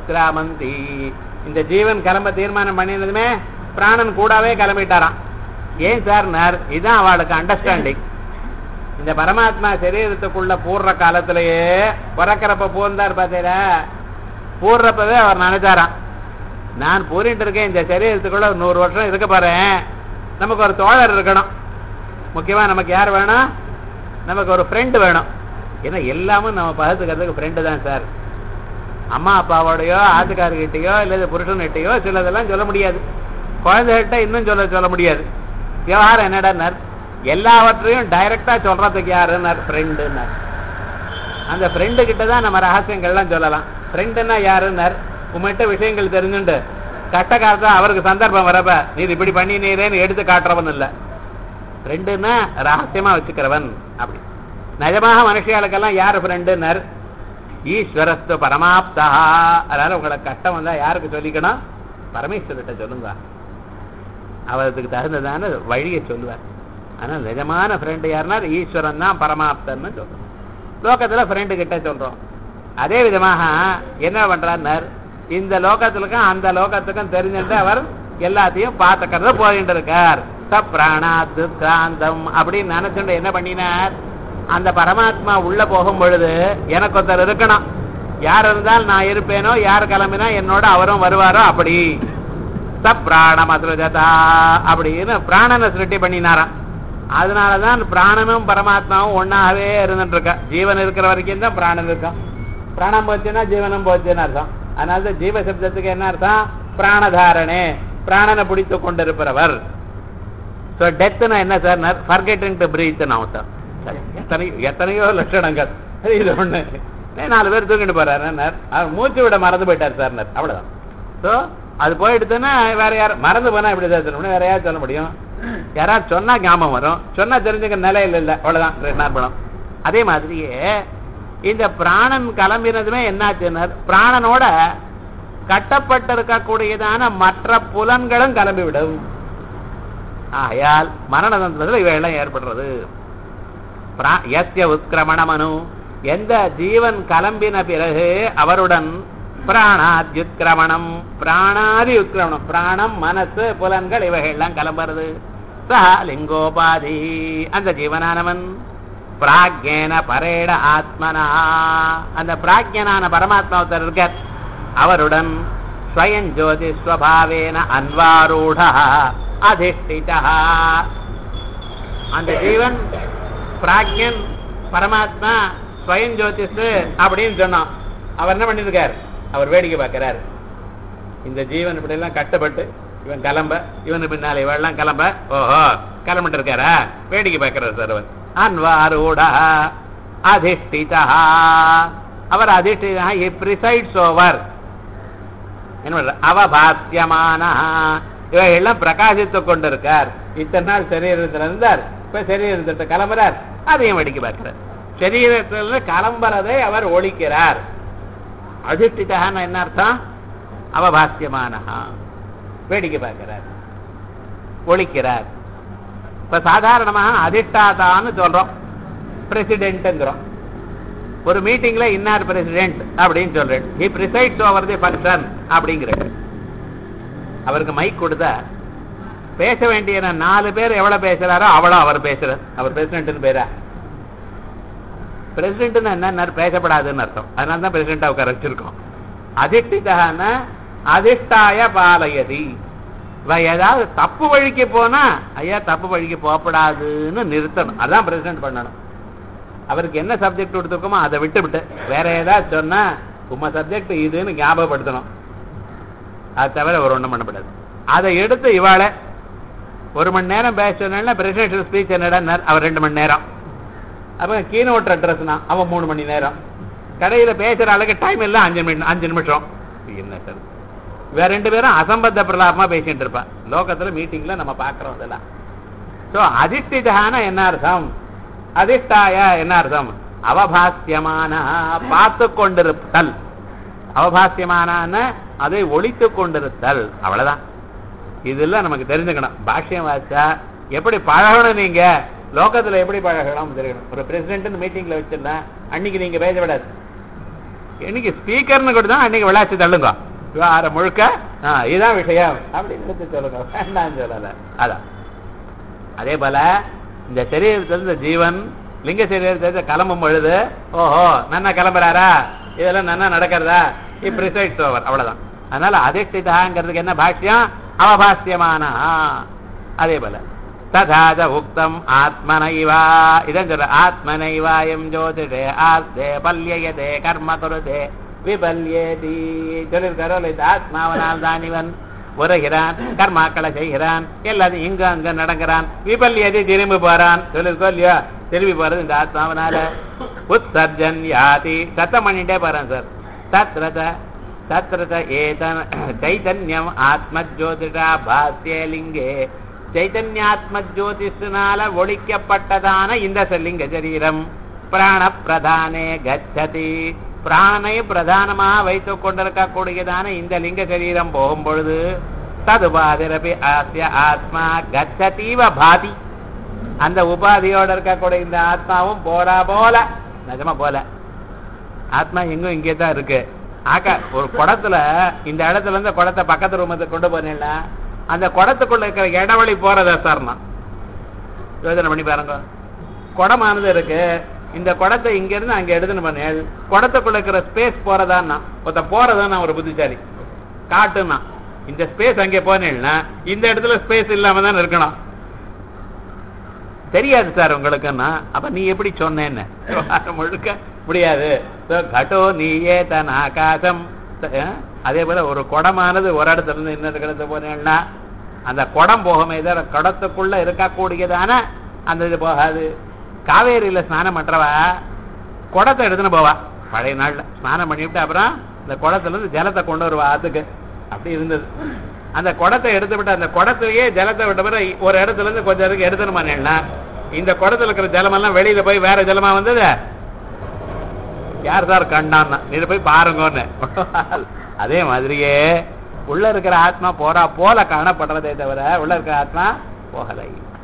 அனுத்கிராமந்தி இந்த ஜீவன் கிளம்ப தீர்மானம் பண்ணினதுமே பிராணன் கூடவே கிளம்பிட்டாராம் ஏன் சார் நார் இதுதான் அவளுக்கு அண்டர்ஸ்டாண்டிங் இந்த பரமாத்மா சரீரத்துக்குள்ள பூர்ற காலத்திலேயே பிறக்கிறப்ப பூர்ந்தார் பார்த்தீரா பூர்றப்பவே அவர் நினைச்சாராம் நான் பூரிட்டு இருக்கேன் இந்த சரீரத்துக்குள்ள ஒரு நூறு வருஷம் இருக்க போறேன் நமக்கு ஒரு தோழர் இருக்கணும் முக்கியமா நமக்கு யார் வேணும் நமக்கு ஒரு ஃப்ரெண்டு வேணும் ஏன்னா எல்லாமும் நம்ம பகத்துக்கிறதுக்கு ஃப்ரெண்டு தான் சார் அம்மா அப்பாவோடையோ ஆத்துக்காரர்கிட்டயோ இல்லது புருஷன்கிட்டயோ சிலதெல்லாம் சொல்ல முடியாது குழந்தைகிட்ட இன்னும் சொல்ல சொல்ல முடியாது விவகாரம் என்னடான்னார் எல்லாவற்றையும் டைரக்டா சொல்றதுக்கு யாருன்னார் ஃப்ரெண்டுன்னார் அந்த ஃப்ரெண்டு கிட்ட தான் நம்ம ரகசியங்கள்லாம் சொல்லலாம் ஃப்ரெண்டுன்னா யாருன்னார் உங்கள்கிட்ட விஷயங்கள் தெரிஞ்சுண்டு கட்ட காலத்தான் அவருக்கு சந்தர்ப்பம் வரப்ப நீ இது இப்படி பண்ணினீரேன்னு எடுத்து காட்டுறவன் இல்லை ஃப்ரெண்டுன்னா ரகசியமா வச்சுக்கிறவன் அப்படி நிஜமாக மனுஷியாளுக்கெல்லாம் யார் ஃப்ரெண்டுன்னார் ஈஸ்வரஸ்து பரமாப்தா அதனால உங்களுக்கு கஷ்டம் வந்தா யாருக்கு சொல்லிக்கணும் பரமேஸ்வர்கிட்ட சொல்லுங்க அவருக்கு தகுந்ததான வழியை சொல்லுவார் ஆனா நிஜமான ஃப்ரெண்டு யாருன்னா ஈஸ்வரன் தான் பரமாப்தன்னு சொல்றோம் லோகத்துல ஃப்ரெண்டு கிட்ட சொல்றோம் அதே விதமாக என்ன பண்றார் இந்த லோகத்துக்கும் அந்த லோகத்துக்கும் தெரிஞ்சுட்டு அவர் எல்லாத்தையும் பார்த்துக்கிறது போயிட்டு இருக்கார் சப்ராணாத்து கிராந்தம் அப்படின்னு நினைச்சுட்டு என்ன பண்ணினார் அந்த பரமாத்மா உள்ள போகும் பொழுது எனக்கு ஒருத்தர் இருக்கணும் யார் இருந்தால் நான் இருப்பேனோ யார் கிளம்பினா என்னோட அவரும் வருவாரோ அப்படி சப்ராணம் அசுரஜதா அப்படின்னு பிராணனை சிருஷ்டி பண்ணினாராம் அதனாலதான் பிராணனும் பரமாத்மாவும் ஒன்னாகவே இருந்துட்டு இருக்கா ஜீவன் இருக்கிற வரைக்கும் தான் பிராணன் இருக்கும் பிராணம் போச்சுன்னா ஜீவனும் போச்சுன்னு அர்த்தம் அதனால தான் ஜீவ சப்தத்துக்கு என்ன அர்த்தம் பிராணதாரணே பிராணனை பிடித்து கொண்டிருப்பவர் ஸோ டெத்துனா என்ன சார் ஃபர்கெட்டிங் டு பிரீத்னு அர்த்தம் சரி எத்தனையோ எத்தனையோ லட்சணங்கள் இது ஒண்ணு நாலு பேர் தூக்கிட்டு போறாரு அவர் மூச்சு விட மறந்து போயிட்டார் சார் அவ்வளவுதான் ஸோ அது போயிடுதுன்னா வேற யார் மறந்து போனா எப்படி சார் சொல்ல முடியும் வேற யாரும் சொல்ல முடியும் யாராவது சொன்னா ஞாபகம் வரும் சொன்னா தெரிஞ்சுக்க நிலையில இல்லை அவ்வளவுதான் ரெண்டார் படம் அதே மாதிரியே இந்த பிராணன் கிளம்பினதுமே என்னாச்சுன்னார் பிராணனோட கட்டப்பட்டிருக்கக்கூடியதான மற்ற புலன்களும் கிளம்பிவிடும் ஆகையால் மரண தந்திரத்தில் இவையெல்லாம் ஏற்படுறது எஸ்ய உத்கிரமணமனு எந்த ஜீவன் கிளம்பின பிறகு அவருடன் பிராணாத்யுத்கிரமணம் பிராணாதி உத்கிரமணம் பிராணம் மனசு புலன்கள் இவைகள்லாம் கிளம்புறது சஹா லிங்கோபாதி அந்த ஜீவனானவன் பிராக்யேன பரேட ஆத்மனா அந்த பிராக்யனான பரமாத்மாவத்தர் இருக்கார் அவருடன் ஸ்வயம் ஜோதி ஸ்வபாவேன அன்வாரூட அதிஷ்டிதா அந்த ஜீவன் பிராக்யன் பரமாத்மா ஸ்வயம் ஜோதிஷ் அப்படின்னு சொன்னோம் அவர் என்ன பண்ணிருக்கார் அவர் வேடிக்கை பார்க்கிறார் இந்த ஜீவன் இப்படி எல்லாம் கட்டப்பட்டு இவன் கிளம்ப இவன் பின்னால இவெல்லாம் கிளம்ப ஓஹோ கிளம்பிட்டு இருக்காரா வேடிக்கை பார்க்கிறார் சார் அவர் அன்வாரூட அதிஷ்டிதா அவர் அதிஷ்டிதா ஹி பிரிசைட்ஸ் ஓவர் என்ன பண்ற அவபாத்தியமான இவையெல்லாம் பிரகாசித்துக் கொண்டிருக்கார் இத்தனை நாள் சரீரத்தில் இருந்தார் இப்ப சரீரத்திட்ட கிளம்புறார் அதையும் வெடிக்க பார்க்கிறார் சரீரத்தில் கிளம்புறதை அவர் ஒழிக்கிறார் அதிஷ்டிதான்னு என்ன அர்த்தம் அவபாத்தியமானஹா வேடிக்கை பார்க்கிறார் ஒழிக்கிறார் இப்ப சாதாரணமாக அதிஷ்டாதான்னு சொல்றோம் பிரசிடென்ட்ங்கிறோம் ஒரு மீட்டிங்ல இன்னார் பிரசிடென்ட் அப்படின்னு சொல்றேன் he presides over the function அப்படிங்கிறது அவருக்கு மைக் கொடுத்தா பேச வேண்டிய நாலு பேர் எவ்வளவு பேசுறாரோ அவ்வளோ அவர் பேசுறார் அவர் பிரசிடென்ட்னு பேரா பிரசிடென்ட்னு என்ன பேசப்படாதுன்னு அர்த்தம் அதனால தான் பிரசிடென்டா உட்கார வச்சிருக்கோம் அதிஷ்டிதான அதிஷ்டாய பாலயதி இவ ஏதாவது தப்பு வழிக்கு போனா ஐயா தப்பு வழிக்கு போகப்படாதுன்னு நிறுத்தணும் அதான் பிரசிடென்ட் பண்ணணும் அவருக்கு என்ன சப்ஜெக்ட் கொடுத்துருக்கோமோ அதை விட்டு விட்டு வேற ஏதாவது சொன்னா உங்க சப்ஜெக்ட் இதுன்னு ஞாபகப்படுத்தணும் அது தவிர ஒரு ஒன்றும் பண்ணப்படாது அதை எடுத்து இவாளை ஒரு மணி நேரம் பேசணும்னா பிரசிடென்ஷியல் ஸ்பீச் என்னடா அவர் ரெண்டு மணி நேரம் அப்போ கீனோட் அட்ரஸ்னா அவன் மூணு மணி நேரம் கடையில் பேசுற அளவுக்கு டைம் இல்லை அஞ்சு மணி அஞ்சு நிமிஷம் என்ன சார் வேற ரெண்டு பேரும் அசம்பத்த பிரலாபமா பேசிட்டு இருப்பான் லோகத்துல மீட்டிங்ல நம்ம பாக்குறோம் அதெல்லாம் சோ அதிஷ்டிதான என்ன அர்த்தம் அதிஷ்டாய என்ன அர்த்தம் அவபாசியமான பார்த்து கொண்டிருத்தல் அவபாசியமான அதை ஒழித்து கொண்டிருத்தல் அவ்வளவுதான் இதெல்லாம் நமக்கு தெரிஞ்சுக்கணும் பாஷ்யம் வாச்சா எப்படி பழகணும் நீங்க லோகத்துல எப்படி பழகணும் தெரியணும் ஒரு பிரசிடென்ட் மீட்டிங்ல வச்சிருந்தேன் அன்னைக்கு நீங்க பேச விடாது இன்னைக்கு ஸ்பீக்கர்னு கூட தான் அன்னைக்கு விளையாச்சு தள்ளுங்க விவகாரம் முழுக்க ஆ, இதுதான் விஷயம் அப்படின்னு எடுத்து சொல்லுங்க வேண்டாம் சொல்லல அதான் அதே போல இந்த சரீரத்திலிருந்து ஜீவன் லிங்க சரீரத்தை கிளம்பும் பொழுது ஓஹோ நன்னா கிளம்புறாரா இதெல்லாம் நன்னா நடக்கிறதா இப்ரிசைட்ஸ் ஓவர் அவ்வளவுதான் அதனால அதிஷ்டிதாங்கிறதுக்கு என்ன பாஷ்யம் அவபாஷ்யமான அதே போல ததாத உக்தம் ஆத்மனைவா இதான் சொல்ற ஆத்மனைவாயம் ஜோதிடே ஆஸ்தே பல்யயதே கர்ம குருதே விபல்யேதி சொல்லியிருக்காரோ இந்த ஆத்மாவனால் தான் இவன் உரைகிறான் கர்மாக்களை செய்கிறான் எல்லாத்தையும் இங்க அங்க நடக்கிறான் விபல்யதி திரும்பி போறான் சொல்லிருக்கோ இல்லையா திரும்பி போறது இந்த ஆத்மாவனால உத்சர்ஜன் யாதி சத்தம் பண்ணிட்டே போறான் சார் தத்ரத தத்ரத ஏதன் சைதன்யம் ஆத்மஜோதிடா பாஸ்ய லிங்கே சைதன்யாத்ம ஜோதிஷனால ஒழிக்கப்பட்டதான இந்த செல்லிங்க சரீரம் பிராண பிரதானே கச்சதி பிராணனை பிரதானமாக வைத்துக் கொண்டிருக்கக்கூடியதான இந்த லிங்க சரீரம் போகும் பொழுது ததுபாதிரபி ஆசிய ஆத்மா கச்சதீவ பாதி அந்த உபாதியோட இருக்கக்கூடிய இந்த ஆத்மாவும் போடா போல நிஜமா போல ஆத்மா எங்கும் இங்கே தான் இருக்கு ஆக்கா ஒரு குடத்துல இந்த இடத்துல இருந்து குடத்தை பக்கத்து ரூமத்தை கொண்டு போனேன்னா அந்த குடத்துக்குள்ள இருக்கிற இடவழி போறதா சார்னா யோசனை பண்ணி பாருங்க குடமானது இருக்கு இந்த குடத்தை இங்க இருந்து அங்க எடுத்துன்னு பண்ணேன் குடத்துக்குள்ள இருக்கிற ஸ்பேஸ் போறதான்னா ஒருத்த போறதான் ஒரு புத்திசாலி காட்டுன்னா இந்த ஸ்பேஸ் அங்கே போனேன்னா இந்த இடத்துல ஸ்பேஸ் இல்லாம தான் இருக்கணும் தெரியாது சார் உங்களுக்குன்னா அப்ப நீ எப்படி சொன்னேன்னு முழுக்க முடியாது கட்டோ நீயே தன் ஆகாசம் அதே போல ஒரு குடமானது ஒரு இடத்துல இருந்து இன்னொரு இடத்துல போனேன்னா அந்த குடம் போகமே தவிர குடத்துக்குள்ள இருக்கக்கூடியதான அந்த இது போகாது காவேரியில ஸ்நானம் பண்றவா குடத்தை எடுத்துன்னு போவா பழைய நாள்ல ஸ்நானம் பண்ணிவிட்டு அப்புறம் இந்த குடத்துல இருந்து ஜலத்தை கொண்டு வருவா ஆத்துக்கு அப்படி இருந்தது அந்த குடத்தை எடுத்து விட்டு அந்த குடத்திலேயே ஜலத்தை விட்ட பிறகு ஒரு இடத்துல இருந்து கொஞ்சம் இருக்கு எடுத்துணுமானேன்னா இந்த குடத்துல இருக்கிற ஜலமெல்லாம் வெளியில போய் வேற ஜலமா வந்தது யார் சார் கண்டான்னா நீங்க போய் பாருங்கன்னு அதே மாதிரியே உள்ள இருக்கிற ஆத்மா போறா போல காணப்படுறதே தவிர உள்ள இருக்கிற ஆத்மா போகலை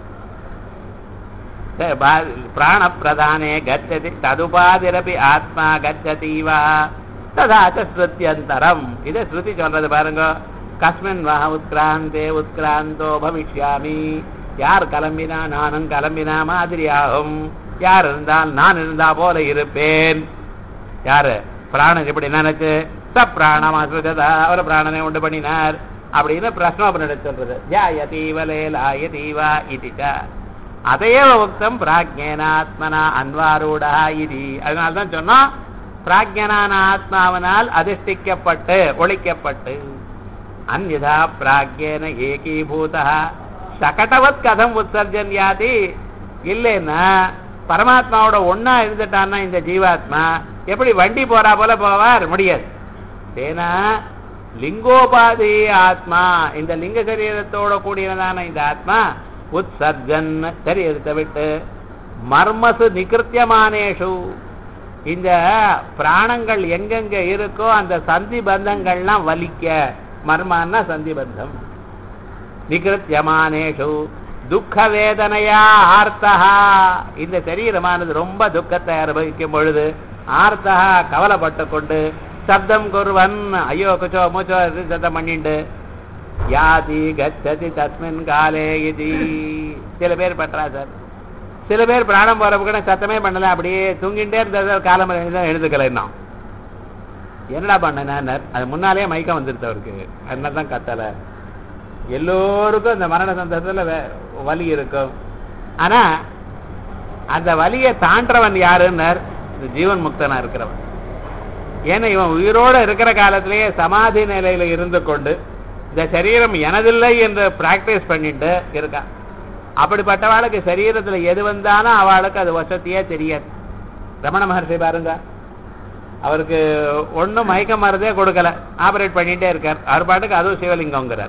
பிராண பிரதானே கச்சதி ததுபாதிரபி ஆத்மா கச்சதீவா ததாச்ச ஸ்ருத்தியந்தரம் இதை ஸ்ருதி சொல்றது பாருங்க கஸ்மின் வா உத்கிராந்தே உத்கிராந்தோ பவிஷ்யாமி யார் கிளம்பினா நானும் கிளம்பினா மாதிரியாகும் யார் இருந்தால் நான் இருந்தா போல இருப்பேன் யாரு பிராணன் எப்படி நினைச்சு ச பிராணம் அசுதா அவர் பிராணனை உண்டு பண்ணினார் அப்படின்னு பிரஸ்னோபனிட சொல்றது ஜாயதீவலே லாயதீவா இதிச்ச அதையே உக்தம் பிராஜ்யனாத்மனா அன்வாரூடா இது அதனால்தான் சொன்னோம் பிராஜ்யனான ஆத்மாவனால் அதிஷ்டிக்கப்பட்டு ஒழிக்கப்பட்டு அந்யதா பிராஜ்யன ஏகீபூத சகடவத் கதம் உற்சர்ஜன் யாதி இல்லைன்னா பரமாத்மாவோட ஒன்னா இருந்துட்டான்னா இந்த ஜீவாத்மா எப்படி வண்டி போறா போல போவார் முடியாது ஏன்னா லிங்கோபாதி ஆத்மா இந்த லிங்க சரீரத்தோட கூடியதான இந்த ஆத்மா உற்சர்ஜன் சரீரத்தை விட்டு மர்மசு நிகிருத்தியமானேஷு இந்த பிராணங்கள் எங்கெங்க இருக்கோ அந்த சந்தி பந்தங்கள்லாம் வலிக்க மர்மான்னா சந்தி பந்தம் நிகிருத்தியமானேஷு துக்க வேதனையா ஆர்த்தகா இந்த சரீரமானது ரொம்ப துக்கத்தை அனுபவிக்கும் பொழுது ஆர்த்தகா கவலைப்பட்டு கொண்டு சப்தம் குருவன் ஐயோ குச்சோ மூச்சோ சத்தம் பண்ணிண்டு யாதி கச்சதி தஸ்மின் காலே இது சில பேர் பண்றா சார் சில பேர் பிராணம் போறப்ப கூட சத்தமே பண்ணல அப்படியே தூங்கிட்டே இருந்த காலம் எழுதுக்கல இன்னும் என்னடா பண்ணேன் அது முன்னாலே மயக்கம் வந்துருச்சு அவருக்கு அதனால தான் கத்தலை எல்லோருக்கும் இந்த மரண சந்தர்ப்பத்துல வலி இருக்கும் ஆனா அந்த வலியை தாண்டவன் யாருன்னார் இந்த ஜீவன் முக்தனா இருக்கிறவன் ஏன்னா இவன் உயிரோட இருக்கிற காலத்திலேயே சமாதி நிலையில இருந்து கொண்டு இந்த சரீரம் எனதில்லை என்று பிராக்டிஸ் பண்ணிட்டு இருக்கான் அப்படிப்பட்டவாளுக்கு சரீரத்துல எது வந்தாலும் அவளுக்கு அது வசதியே தெரியாது ரமண மகர்ஷி பாருங்க அவருக்கு ஒன்றும் மயக்க மருந்தே கொடுக்கல ஆபரேட் பண்ணிட்டே இருக்கார் அவர் பாட்டுக்கு அதுவும் சிவலிங்கங்கிறார்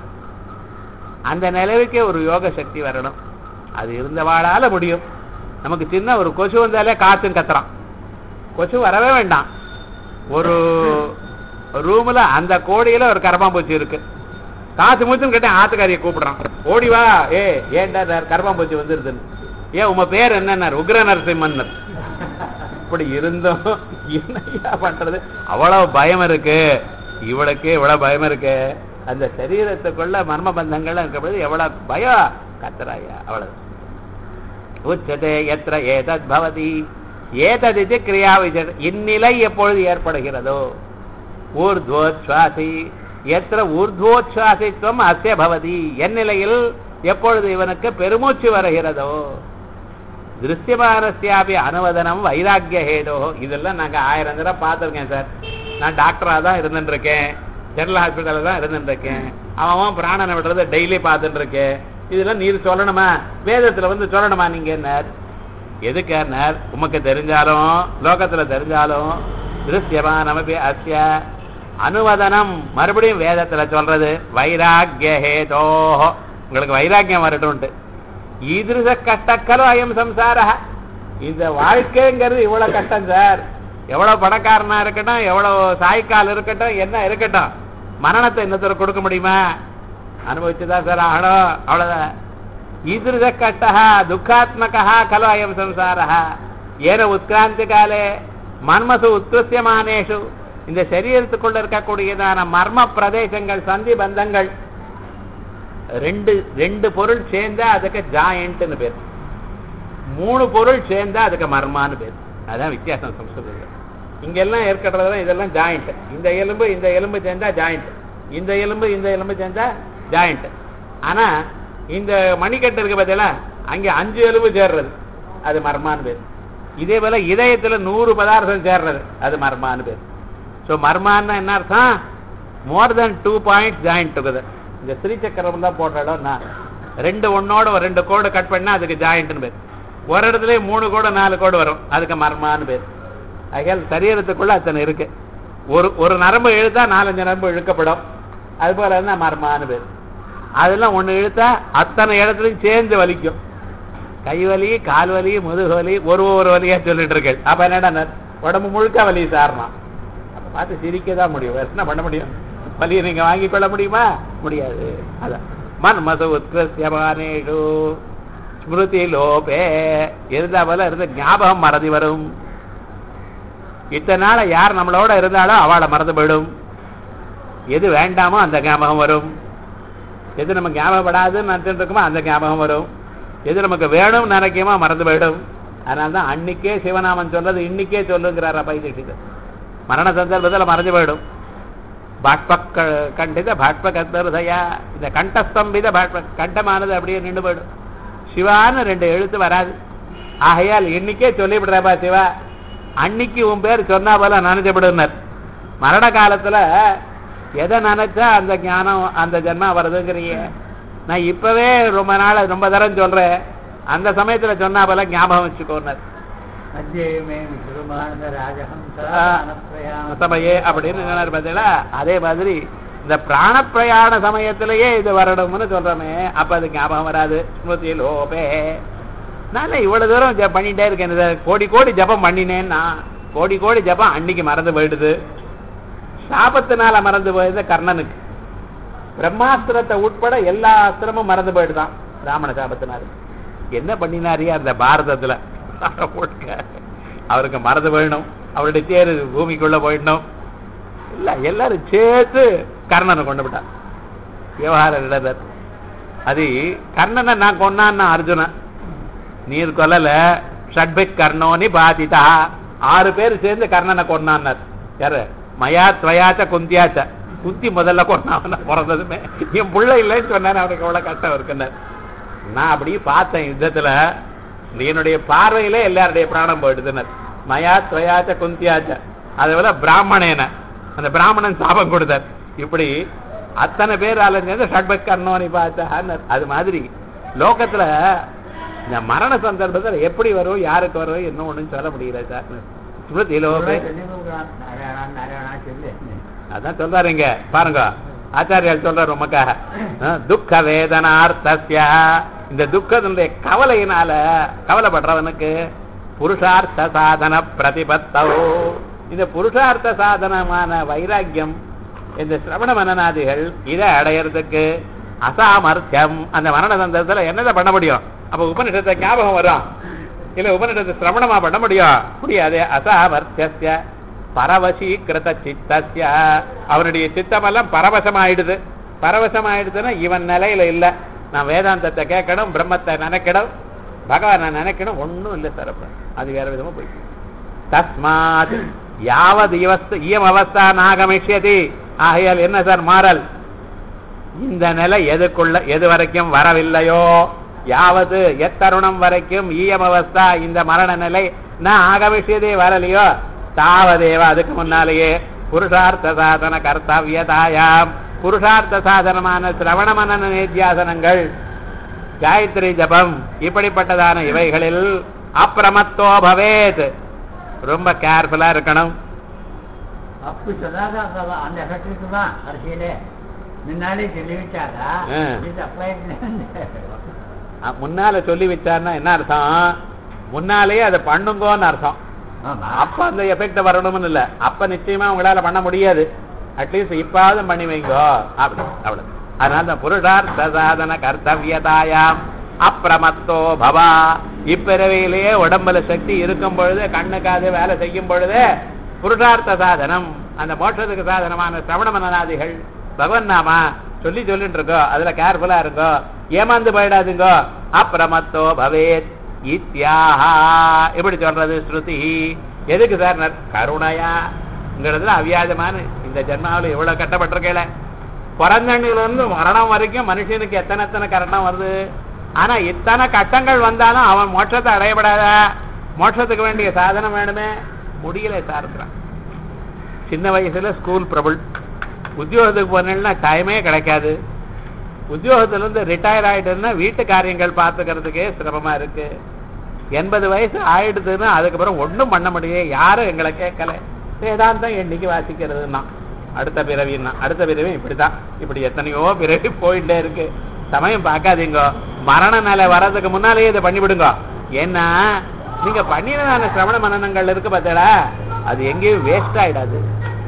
அந்த நிலவுக்கே ஒரு யோக சக்தி வரணும் அது இருந்தவாளால முடியும் நமக்கு சின்ன ஒரு கொசு வந்தாலே காத்தும் கத்துறான் கொசு வரவே வேண்டாம் ஒரு ரூம்ல அந்த கோடியில ஒரு கரப்பாம்பூச்சி இருக்கு காசு மூச்சுன்னு கேட்டேன் ஆத்துக்காரியை கூப்பிடுறான் ஓடி வா ஏ ஏன்டா கரப்பாம்பூச்சி வந்துருதுன்னு ஏன் உங்க பேர் என்னன்னார் உக்ர நரசிம்மன்னர் இப்படி இருந்தோம் என்னையா பண்றது அவ்வளவு பயம் இருக்கு இவளுக்கு இவ்வளவு பயம் இருக்கு அந்த சரீரத்துக்குள்ள மர்ம பந்தங்கள் இருக்கப்படுது எவ்வளவு பயம் கத்துறாயா அவ்வளவு உச்சதே எத்திர ஏதத் பவதி ஏததித்து கிரியா விசேஷ இந்நிலை எப்பொழுது ஏற்படுகிறதோ ஊர்துவோச்சாசி எத்திர ஊர்துவோச்சாசித்துவம் அஸ்ய பவதி என் நிலையில் எப்பொழுது இவனுக்கு பெருமூச்சு வருகிறதோ திருஷ்யமானசியாபி அனுவதனம் வைராக்கிய ஹேதோ இதெல்லாம் நாங்க ஆயிரம் தடவை பார்த்துருக்கேன் சார் நான் டாக்டராக தான் இருந்துட்டு இருக்கேன் ஜெனரல் ஹாஸ்பிட்டலில் தான் இருந்துட்டு இருக்கேன் அவன் பிராணனை விடுறத டெய்லி பார்த்துட்டு இருக்கேன் இதெல்லாம் நீர் சொல்லணுமா வேதத்துல வந்து சொல்லணுமா நீங்க என்ன எதுக்கு உமக்கு தெரிஞ்சாலும் லோகத்துல தெரிஞ்சாலும் திருஷ்யமா நமக்கு அஸ்ய அனுவதனம் மறுபடியும் வேதத்துல சொல்றது வைராக்கிய ஹேதோ உங்களுக்கு வைராக்கியம் வரட்டும்ட்டு ஈதிருஷ கஷ்டக்கலோ அயம் சம்சார இந்த வாழ்க்கைங்கிறது இவ்வளவு கஷ்டம் சார் எவ்வளவு பணக்காரனா இருக்கட்டும் எவ்வளவு சாய்க்கால் இருக்கட்டும் என்ன இருக்கட்டும் மரணத்தை இன்னொருத்தர் கொடுக்க முடியுமா அனுபவிச்சுதான் சார் ஆகணும் அவ்வளவுதான் ஈதிருஷ கஷ்டா துக்காத்மகா கலோ அயம் சம்சார ஏன உத்கிராந்தி காலே மன்மசு உத்கிருத்தியமானேஷு இந்த சரீரத்துக்குள்ள இருக்கக்கூடியதான மர்ம பிரதேசங்கள் சந்தி பந்தங்கள் ரெண்டு ரெண்டு பொருள் சேர்ந்தா அதுக்கு ஜாயிண்ட்னு பேர் மூணு பொருள் சேர்ந்தா அதுக்கு மர்மான்னு பேர் அதான் வித்தியாசம் சம்ஸ்கிருதத்தில் இங்கெல்லாம் ஏற்கடுறதுலாம் இதெல்லாம் ஜாயிண்ட் இந்த எலும்பு இந்த எலும்பு சேர்ந்தா ஜாயிண்ட் இந்த எலும்பு இந்த எலும்பு சேர்ந்தா ஜாயிண்ட் ஆனா இந்த மணிக்கட்டு இருக்கு பார்த்தீங்களா அங்கே அஞ்சு எலும்பு சேர்றது அது மர்மான்னு பேர் இதே போல இதயத்துல நூறு பதார்த்தம் சேர்றது அது மர்மான்னு பேர் ஸோ மர்மான்னா என்ன அர்த்தம் more than two point joint together இந்த ஸ்ரீசக்கரம் தான் போட்ட இடம்னா ரெண்டு ஒன்னோட ஒரு ரெண்டு கோடு கட் பண்ணா அதுக்கு ஜாயிண்ட்னு பேர் ஒரு இடத்துல மூணு கோடு நாலு கோடு வரும் அதுக்கு மர்மான்னு பேர் ஆகையால் சரீரத்துக்குள்ள அத்தனை இருக்கு ஒரு ஒரு நரம்பு இழுத்தா நாலஞ்சு நரம்பு இழுக்கப்படும் அது போல இருந்தா மர்மான்னு பேர் அதெல்லாம் ஒண்ணு இழுத்தா அத்தனை இடத்துலையும் சேர்ந்து வலிக்கும் கை வலி கால் வலி முதுகு வலி ஒரு ஒரு வலியா சொல்லிட்டு இருக்கேன் அப்ப என்னடா உடம்பு முழுக்க வலி சாரணும் அப்ப பார்த்து சிரிக்க தான் முடியும் வேற என்ன பண்ண முடியும் வலியை நீங்க வாங்கிக் கொள்ள முடியுமா முடியாது அதான் மன்மத உத்கிருஷ்யமானேஷு ஸ்மிருதி லோபே இருந்தா போல இருந்து ஞாபகம் மறதி வரும் இத்தனை நாள யார் நம்மளோட இருந்தாலோ அவளை மறந்து போயிடும் எது வேண்டாமோ அந்த ஞாபகம் வரும் எது நம்ம ஞாபகப்படாதுன்னு நினைச்சிட்டு இருக்குமோ அந்த ஞாபகம் வரும் எது நமக்கு வேணும் நினைக்குமோ மறந்து போயிடும் அதனால தான் அன்னைக்கே சிவநாமன் சொல்றது இன்னைக்கே சொல்லுங்கிறார் பைதிஷிதர் மரண சந்தர்ப்பத்தில் மறந்து போயிடும் பாட்ப கண்டித பாட்ப கந்தருதயா இந்த கண்டஸ்தம்பித பாட்ப கண்டமானது அப்படியே நின்று போயிடும் சிவான்னு ரெண்டு எழுத்து வராது ஆகையால் இன்னைக்கே சொல்லிவிடுறப்பா சிவா அன்னைக்கு உன் பேர் சொன்னா போல நினைச்சப்படுனர் மரண காலத்துல எதை நினைச்சா அந்த ஞானம் அந்த ஜென்மா வருதுங்கிறிய நான் இப்பவே ரொம்ப நாள் ரொம்ப தரம் சொல்றேன் அந்த சமயத்துல சொன்னா போல ஞாபகம் வச்சுக்கோனர் சபையே அப்படின்னு சொன்னார் பார்த்தீங்களா அதே மாதிரி இந்த பிராணப்பிரயாண சமயத்திலேயே இது வரணும்னு சொல்றோமே அப்ப அது ஞாபகம் வராது ஸ்மிருதி லோபே நான் இவ்வளவு தூரம் ஜ- பண்ணிட்டே இருக்கேன் இதை கோடி கோடி ஜபம் பண்ணினேன்னா கோடி கோடி ஜபம் அன்னைக்கு மறந்து போயிடுது சாபத்தினால மறந்து போயிடுது கர்ணனுக்கு பிரம்மாஸ்திரத்தை உட்பட எல்லா அஸ்திரமும் மறந்து போயிடுதான் ராமண சாபத்தினால என்ன பண்ணினாரியா அந்த பாரதத்துல முழுக்க அவருக்கு மறந்து போயிடணும் அவருடைய தேர் பூமிக்குள்ள போயிடணும் இல்ல எல்லாரும் சேர்த்து கர்ணனை கொண்டு விட்டான் விவகார இடர் அது கர்ணனை நான் கொன்னான்னா அர்ஜுனன் நீர் கொல்லல ஷட்பிக் கர்ணோனி பாதிதா ஆறு பேர் சேர்ந்து கர்ணனை கொண்டான்னார் யாரு மயா துவயாச்ச குந்தியாச்ச குந்தி முதல்ல கொண்டான் பிறந்ததுமே என் புள்ள இல்லைன்னு சொன்னார் அவனுக்கு எவ்வளவு கஷ்டம் இருக்குன்னார் நான் அப்படி பார்த்தேன் யுத்தத்துல என்னுடைய பார்வையிலே எல்லாருடைய பிராணம் போயிடுதுனர் மயா துவயாச்ச குந்தியாச்ச அதே போல பிராமணேன அந்த பிராமணன் சாபம் கொடுத்தார் இப்படி அத்தனை பேர் சேர்ந்து ஷட்பக் கர்ணோனி பார்த்தார் அது மாதிரி லோகத்துல இந்த மரண சந்தர்ப்பத்தில் எப்படி வரும் யாருக்கு வரும் என்ன ஒண்ணும் சொல்ல முடியல சார் ஸ்மிருதி லோகே அதான் சொல்றாருங்க பாருங்க ஆச்சாரியால் சொல்றாரு உமக்காக அஹ், துக்க வேதனார்த்தஸ்ய இந்த துக்கத்தினுடைய கவலையினால கவலைப்படுறவனுக்கு புருஷார்த்த சாதன பிரதிபத்தவோ இந்த புருஷார்த்த சாதனமான வைராக்கியம் இந்த சிரவண மனநாதிகள் இதை அடையறதுக்கு அசாமர்த்தியம் அந்த மரண சந்தர்ப்பத்துல என்னதை பண்ண முடியும் அப்ப உபனிஷத்தை ஞாபகம் வரும் இல்ல உபனிஷத்தை சிரவணமா பண்ண முடியும் முடியாது அசாமர்த்திய பரவசீகிருத சித்தஸ்ய அவனுடைய சித்தமெல்லாம் பரவசமாயிடுது பரவசமாயிடுதுன்னா இவன் நிலையில இல்ல நான் வேதாந்தத்தை கேட்கணும் பிரம்மத்தை நினைக்கணும் பகவானை நினைக்கணும் ஒண்ணும் இல்லை சார் அப்ப அது வேற விதமா போயிட்டு தஸ்மாத் யாவது இவஸ்து இயம் அவஸ்தா நாகமிஷ்யதி ஆகையால் என்ன சார் மாறல் இந்த நிலை எதுக்குள்ள எது வரைக்கும் வரவில்லையோ யாவது எத்தருணம் வரைக்கும் ஈயம் அவஸ்தா இந்த மரண நிலை நான் ஆகமிஷ்யதே வரலையோ தாவதேவ அதுக்கு முன்னாலேயே புருஷார்த்த சாதன கர்த்தவியதாயாம் புருஷார்த்த சாதனமான சிரவண மனன நேத்தியாசனங்கள் காயத்ரி ஜபம் இப்படிப்பட்டதான இவைகளில் அப்பிரமத்தோ பவேத் ரொம்ப கேர்ஃபுல்லா இருக்கணும் அப்படி சொன்னாங்க அந்த அந்த எஃபெக்ட் தான் கடைசியில முன்னாலே சொல்லி வச்சாக்கா ஆ. இது அப்ளை அஹ், முன்னால சொல்லி வச்சாருன்னா என்ன அர்த்தம் முன்னாலேயே அதை பண்ணுங்கோன்னு அர்த்தம் அப்ப அந்த எஃபெக்ட் வரணும்னு இல்ல அப்ப நிச்சயமா உங்களால பண்ண முடியாது அட்லீஸ்ட் இப்பாவது பண்ணி வைங்கோ அப்படி அவ்வளவு அதனால இந்த புருஷார்த்த சாதன கர்த்தவியதாயாம் அப்பிரமத்தோ பவா இப்பிறவையிலேயே உடம்புல சக்தி இருக்கும் பொழுது கண்ணுக்காது வேலை செய்யும் பொழுது புருஷார்த்த சாதனம் அந்த மோட்சத்துக்கு சாதனமான சிரவண மனநாதிகள் பகவன் நாமா சொல்லி சொல்லிட்டு இருக்கோ அதுல கேர்ஃபுல்லா இருக்கோ ஏமாந்து போயிடாதுங்கோ அப்பிரமத்தோ பவேத் இத்யாஹா எப்படி சொல்றது ஸ்ருதி எதுக்கு சார் நர்- கருணையா உங்கிறதுல அவ்வியாஜமான இந்த ஜென்மாவில் எவ்வளவு கட்டப்பட்டிருக்கேல பிறந்தண்ணில இருந்து மரணம் வரைக்கும் மனுஷனுக்கு எத்தனை எத்தனை கரணம் வருது ஆனா இத்தனை கட்டங்கள் வந்தாலும் அவன் மோட்சத்தை அடையப்படாத மோட்சத்துக்கு வேண்டிய சாதனம் வேணுமே முடியல சார்க்கிறான் சின்ன வயசுல ஸ்கூல் பிரபுள் உத்தியோகத்துக்கு போனேன்னா டைமே கிடைக்காது உத்தியோகத்துல இருந்து ரிட்டையர் ஆயிட்டுன்னா வீட்டு காரியங்கள் பார்த்துக்கிறதுக்கே சிரமமா இருக்கு எண்பது வயசு ஆயிடுதுன்னா அதுக்கப்புறம் ஒண்ணும் பண்ண முடியல யாரும் எங்களை கேட்கல வேதாந்தம் என்னைக்கு வாசிக்கிறதுன்னா அடுத்த பிறவின்னா அடுத்த பிறவி இப்படிதான் இப்படி எத்தனையோ பிறவி போயிட்டே இருக்கு சமயம் பார்க்காதீங்க மரண நிலை வர்றதுக்கு முன்னாலேயே இதை பண்ணிவிடுங்க ஏன்னா நீங்க பண்ணினதான சிரவண மனநங்கள் இருக்கு பார்த்தீங்களா அது எங்கேயும் வேஸ்ட் ஆயிடாது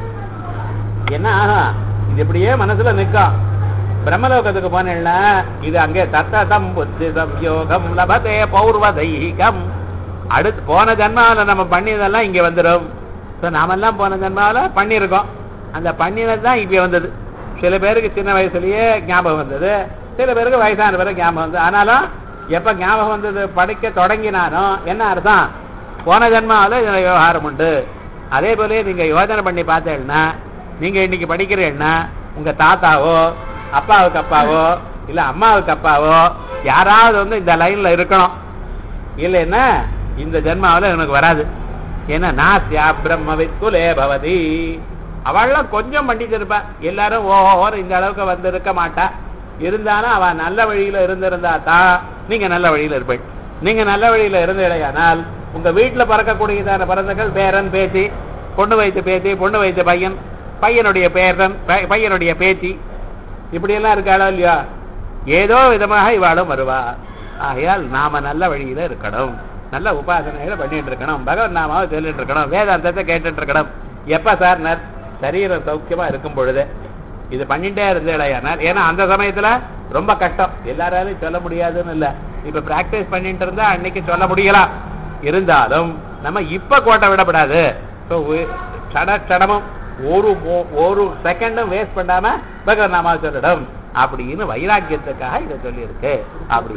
என்ன ஆகும் இது இப்படியே மனசுல நிற்கும் பிரம்மலோகத்துக்கு போனேன்னா இது அங்கே தத்ததம் புத்தி சம்யோகம் லபதே பௌர்வ தெய்வீகம் அடுத்து போன ஜென்மாவில் நம்ம பண்ணியதெல்லாம் இங்க வந்துடும் ஸோ நாமெல்லாம் போன ஜென்மாவில் பண்ணியிருக்கோம் அந்த பண்ணினது தான் இங்கே வந்தது சில பேருக்கு சின்ன வயசுலயே ஞாபகம் வந்தது சில பேருக்கு வயசான பிறகு ஞாபகம் வந்தது ஆனாலும் எப்ப ஞாபகம் வந்தது படிக்க தொடங்கினானோ என்ன அர்த்தம் போன ஜென்மாவில் இதுல விவகாரம் உண்டு அதே போல நீங்க யோசனை பண்ணி பார்த்தேன்னா நீங்க இன்னைக்கு படிக்கிறீங்கன்னா உங்க தாத்தாவோ அப்பாவுக்கு அப்பாவோ இல்ல அம்மாவுக்கு அப்பாவோ யாராவது வந்து இந்த லைன்ல இருக்கணும் இல்லைன்னா இந்த ஜென்மாவில் எனக்கு வராது ஏன்னா நாஸ்யா பிரம்மவித் குலே பவதி அவள்லாம் கொஞ்சம் பண்ணிட்டு இருப்பா எல்லாரும் ஓஹோ இந்த அளவுக்கு வந்திருக்க மாட்டா இருந்தாலும் அவ நல்ல வழியில இருந்திருந்தா தான் நீங்க நல்ல வழியில இருப்பீள் நீங்க நல்ல வழியில இருந்தீடையானால் உங்க வீட்டுல பிறக்கக்கூடியதான பிறந்தகள் பேரன் பேத்தி பொண்ணு வைத்து பேத்தி பொண்ணு வைத்த பையன் பையனுடைய பேரன் பை- பையனுடைய பேத்தி இப்படி எல்லாம் இருக்காளோ இல்லையா ஏதோ விதமாக இவாளும் வருவா ஆகையால் நாம நல்ல வழியில இருக்கணும் நல்ல உபாசனைகளை பண்ணிட்டு இருக்கணும் பகவன் நாமாவை சொல்லிட்டு இருக்கணும் வேதாந்தத்தை கேட்டுட்டு இருக்கணும் எப்ப சார் நர் சரீரம் சௌக்கியமா இருக்கும் பொழுது இது பண்ணிட்டே இருந்தேடையானார் ஏன்னா அந்த சமயத்துல ரொம்ப கஷ்டம் எல்லாராலையும் சொல்ல முடியாதுன்னு இல்ல இப்ப பிராக்டிஸ் பண்ணிட்டு இருந்தா அன்னைக்கு சொல்ல முடியலாம் இருந்தாலும் நம்ம இப்ப கோட்டை விடப்படாது So, we- சட சடமும் ஒரு மோ- ஒரு செகண்டும் வேஸ்ட் பண்ணாம பகவன் நாமா சொல்லிடும் அப்படின்னு வைராக்கியத்துக்காக இதை சொல்லியிருக்கு அப்படி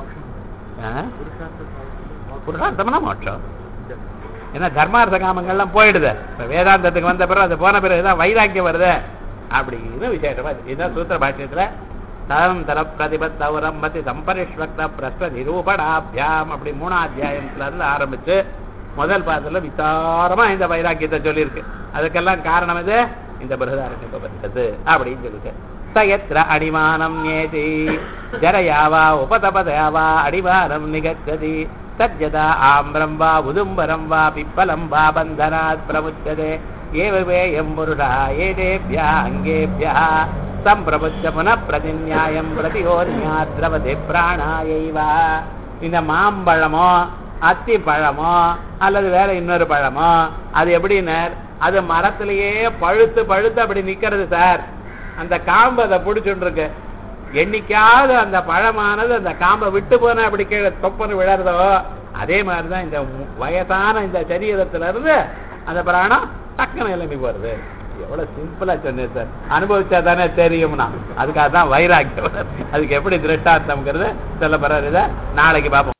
ஆ? புருஷார்த்தம்னா மோட்சம் ஏன்னா தர்மார்த்த காமங்கள்லாம் போயிடுது இப்ப வேதாந்தத்துக்கு வந்த பிறகு அது போன பிறகு தான் வைராக்கியம் வருது அப்படின்னு விசேஷமா இருக்கு. இதுதான் சூத்திர பாஷ்யத்துல தரம் தர பிரதிபத் தௌரம் மதி சம்பரிஷ்வக்த பிரஸ்வ நிரூபணாபியாம் அப்படி மூணாம் அத்தியாயத்துல இருந்து ஆரம்பிச்சு முதல் பாதத்துல விசாரமா இந்த வைராக்கியத்தை சொல்லியிருக்கு அதுக்கெல்லாம் காரணம் இது இந்த பிரகதாரண்ய உபனிஷத்து அப்படின்னு சொல்லிட்டு சயத்ர அடிமானம் நேதி ஜரயாவா உபதபதயாவா அடிமானம் நிகச்சதி தஜ்ஜதா ஆம்பிரம் வா உதும்பரம் வா பிப்பலம் வா பந்தனாத் பிரமுச்சதே ஏவவேயம் புருஷா ஏதேபியா அங்கேபியா சம்பிரபுச்ச புனః பிரதிநியாயம் பிரதியோன்யாத் திரவதே பிராணாயைவா இந்த மாம்பழமோ அத்தி பழமோ அல்லது வேற இன்னொரு பழமோ அது எப்படின்னார் அது மரத்திலேயே பழுத்து பழுத்து அப்படி நிக்கிறது சார் அந்த காம்பு அதை பிடிச்சுட்டு இருக்கு என்னைக்காவது அந்த பழமானது அந்த காம்பை விட்டு போனா அப்படி கீழே தொப்பன்னு விழறதோ அதே மாதிரிதான் இந்த மு- வயசான இந்த சரீரத்துல இருந்து அந்த பிராணம் டக்குன்னு கிளம்பி போறது எவ்வளவு சிம்பிளா சொன்னேன் சார் அனுபவிச்சா தானே தெரியும்னா அதுக்காக தான் வைராக்கியம் அதுக்கு எப்படி திருஷ்டார்த்தம்ங்கிறது சொல்ல போறாரு இதை நாளைக்கு பார்ப்போம்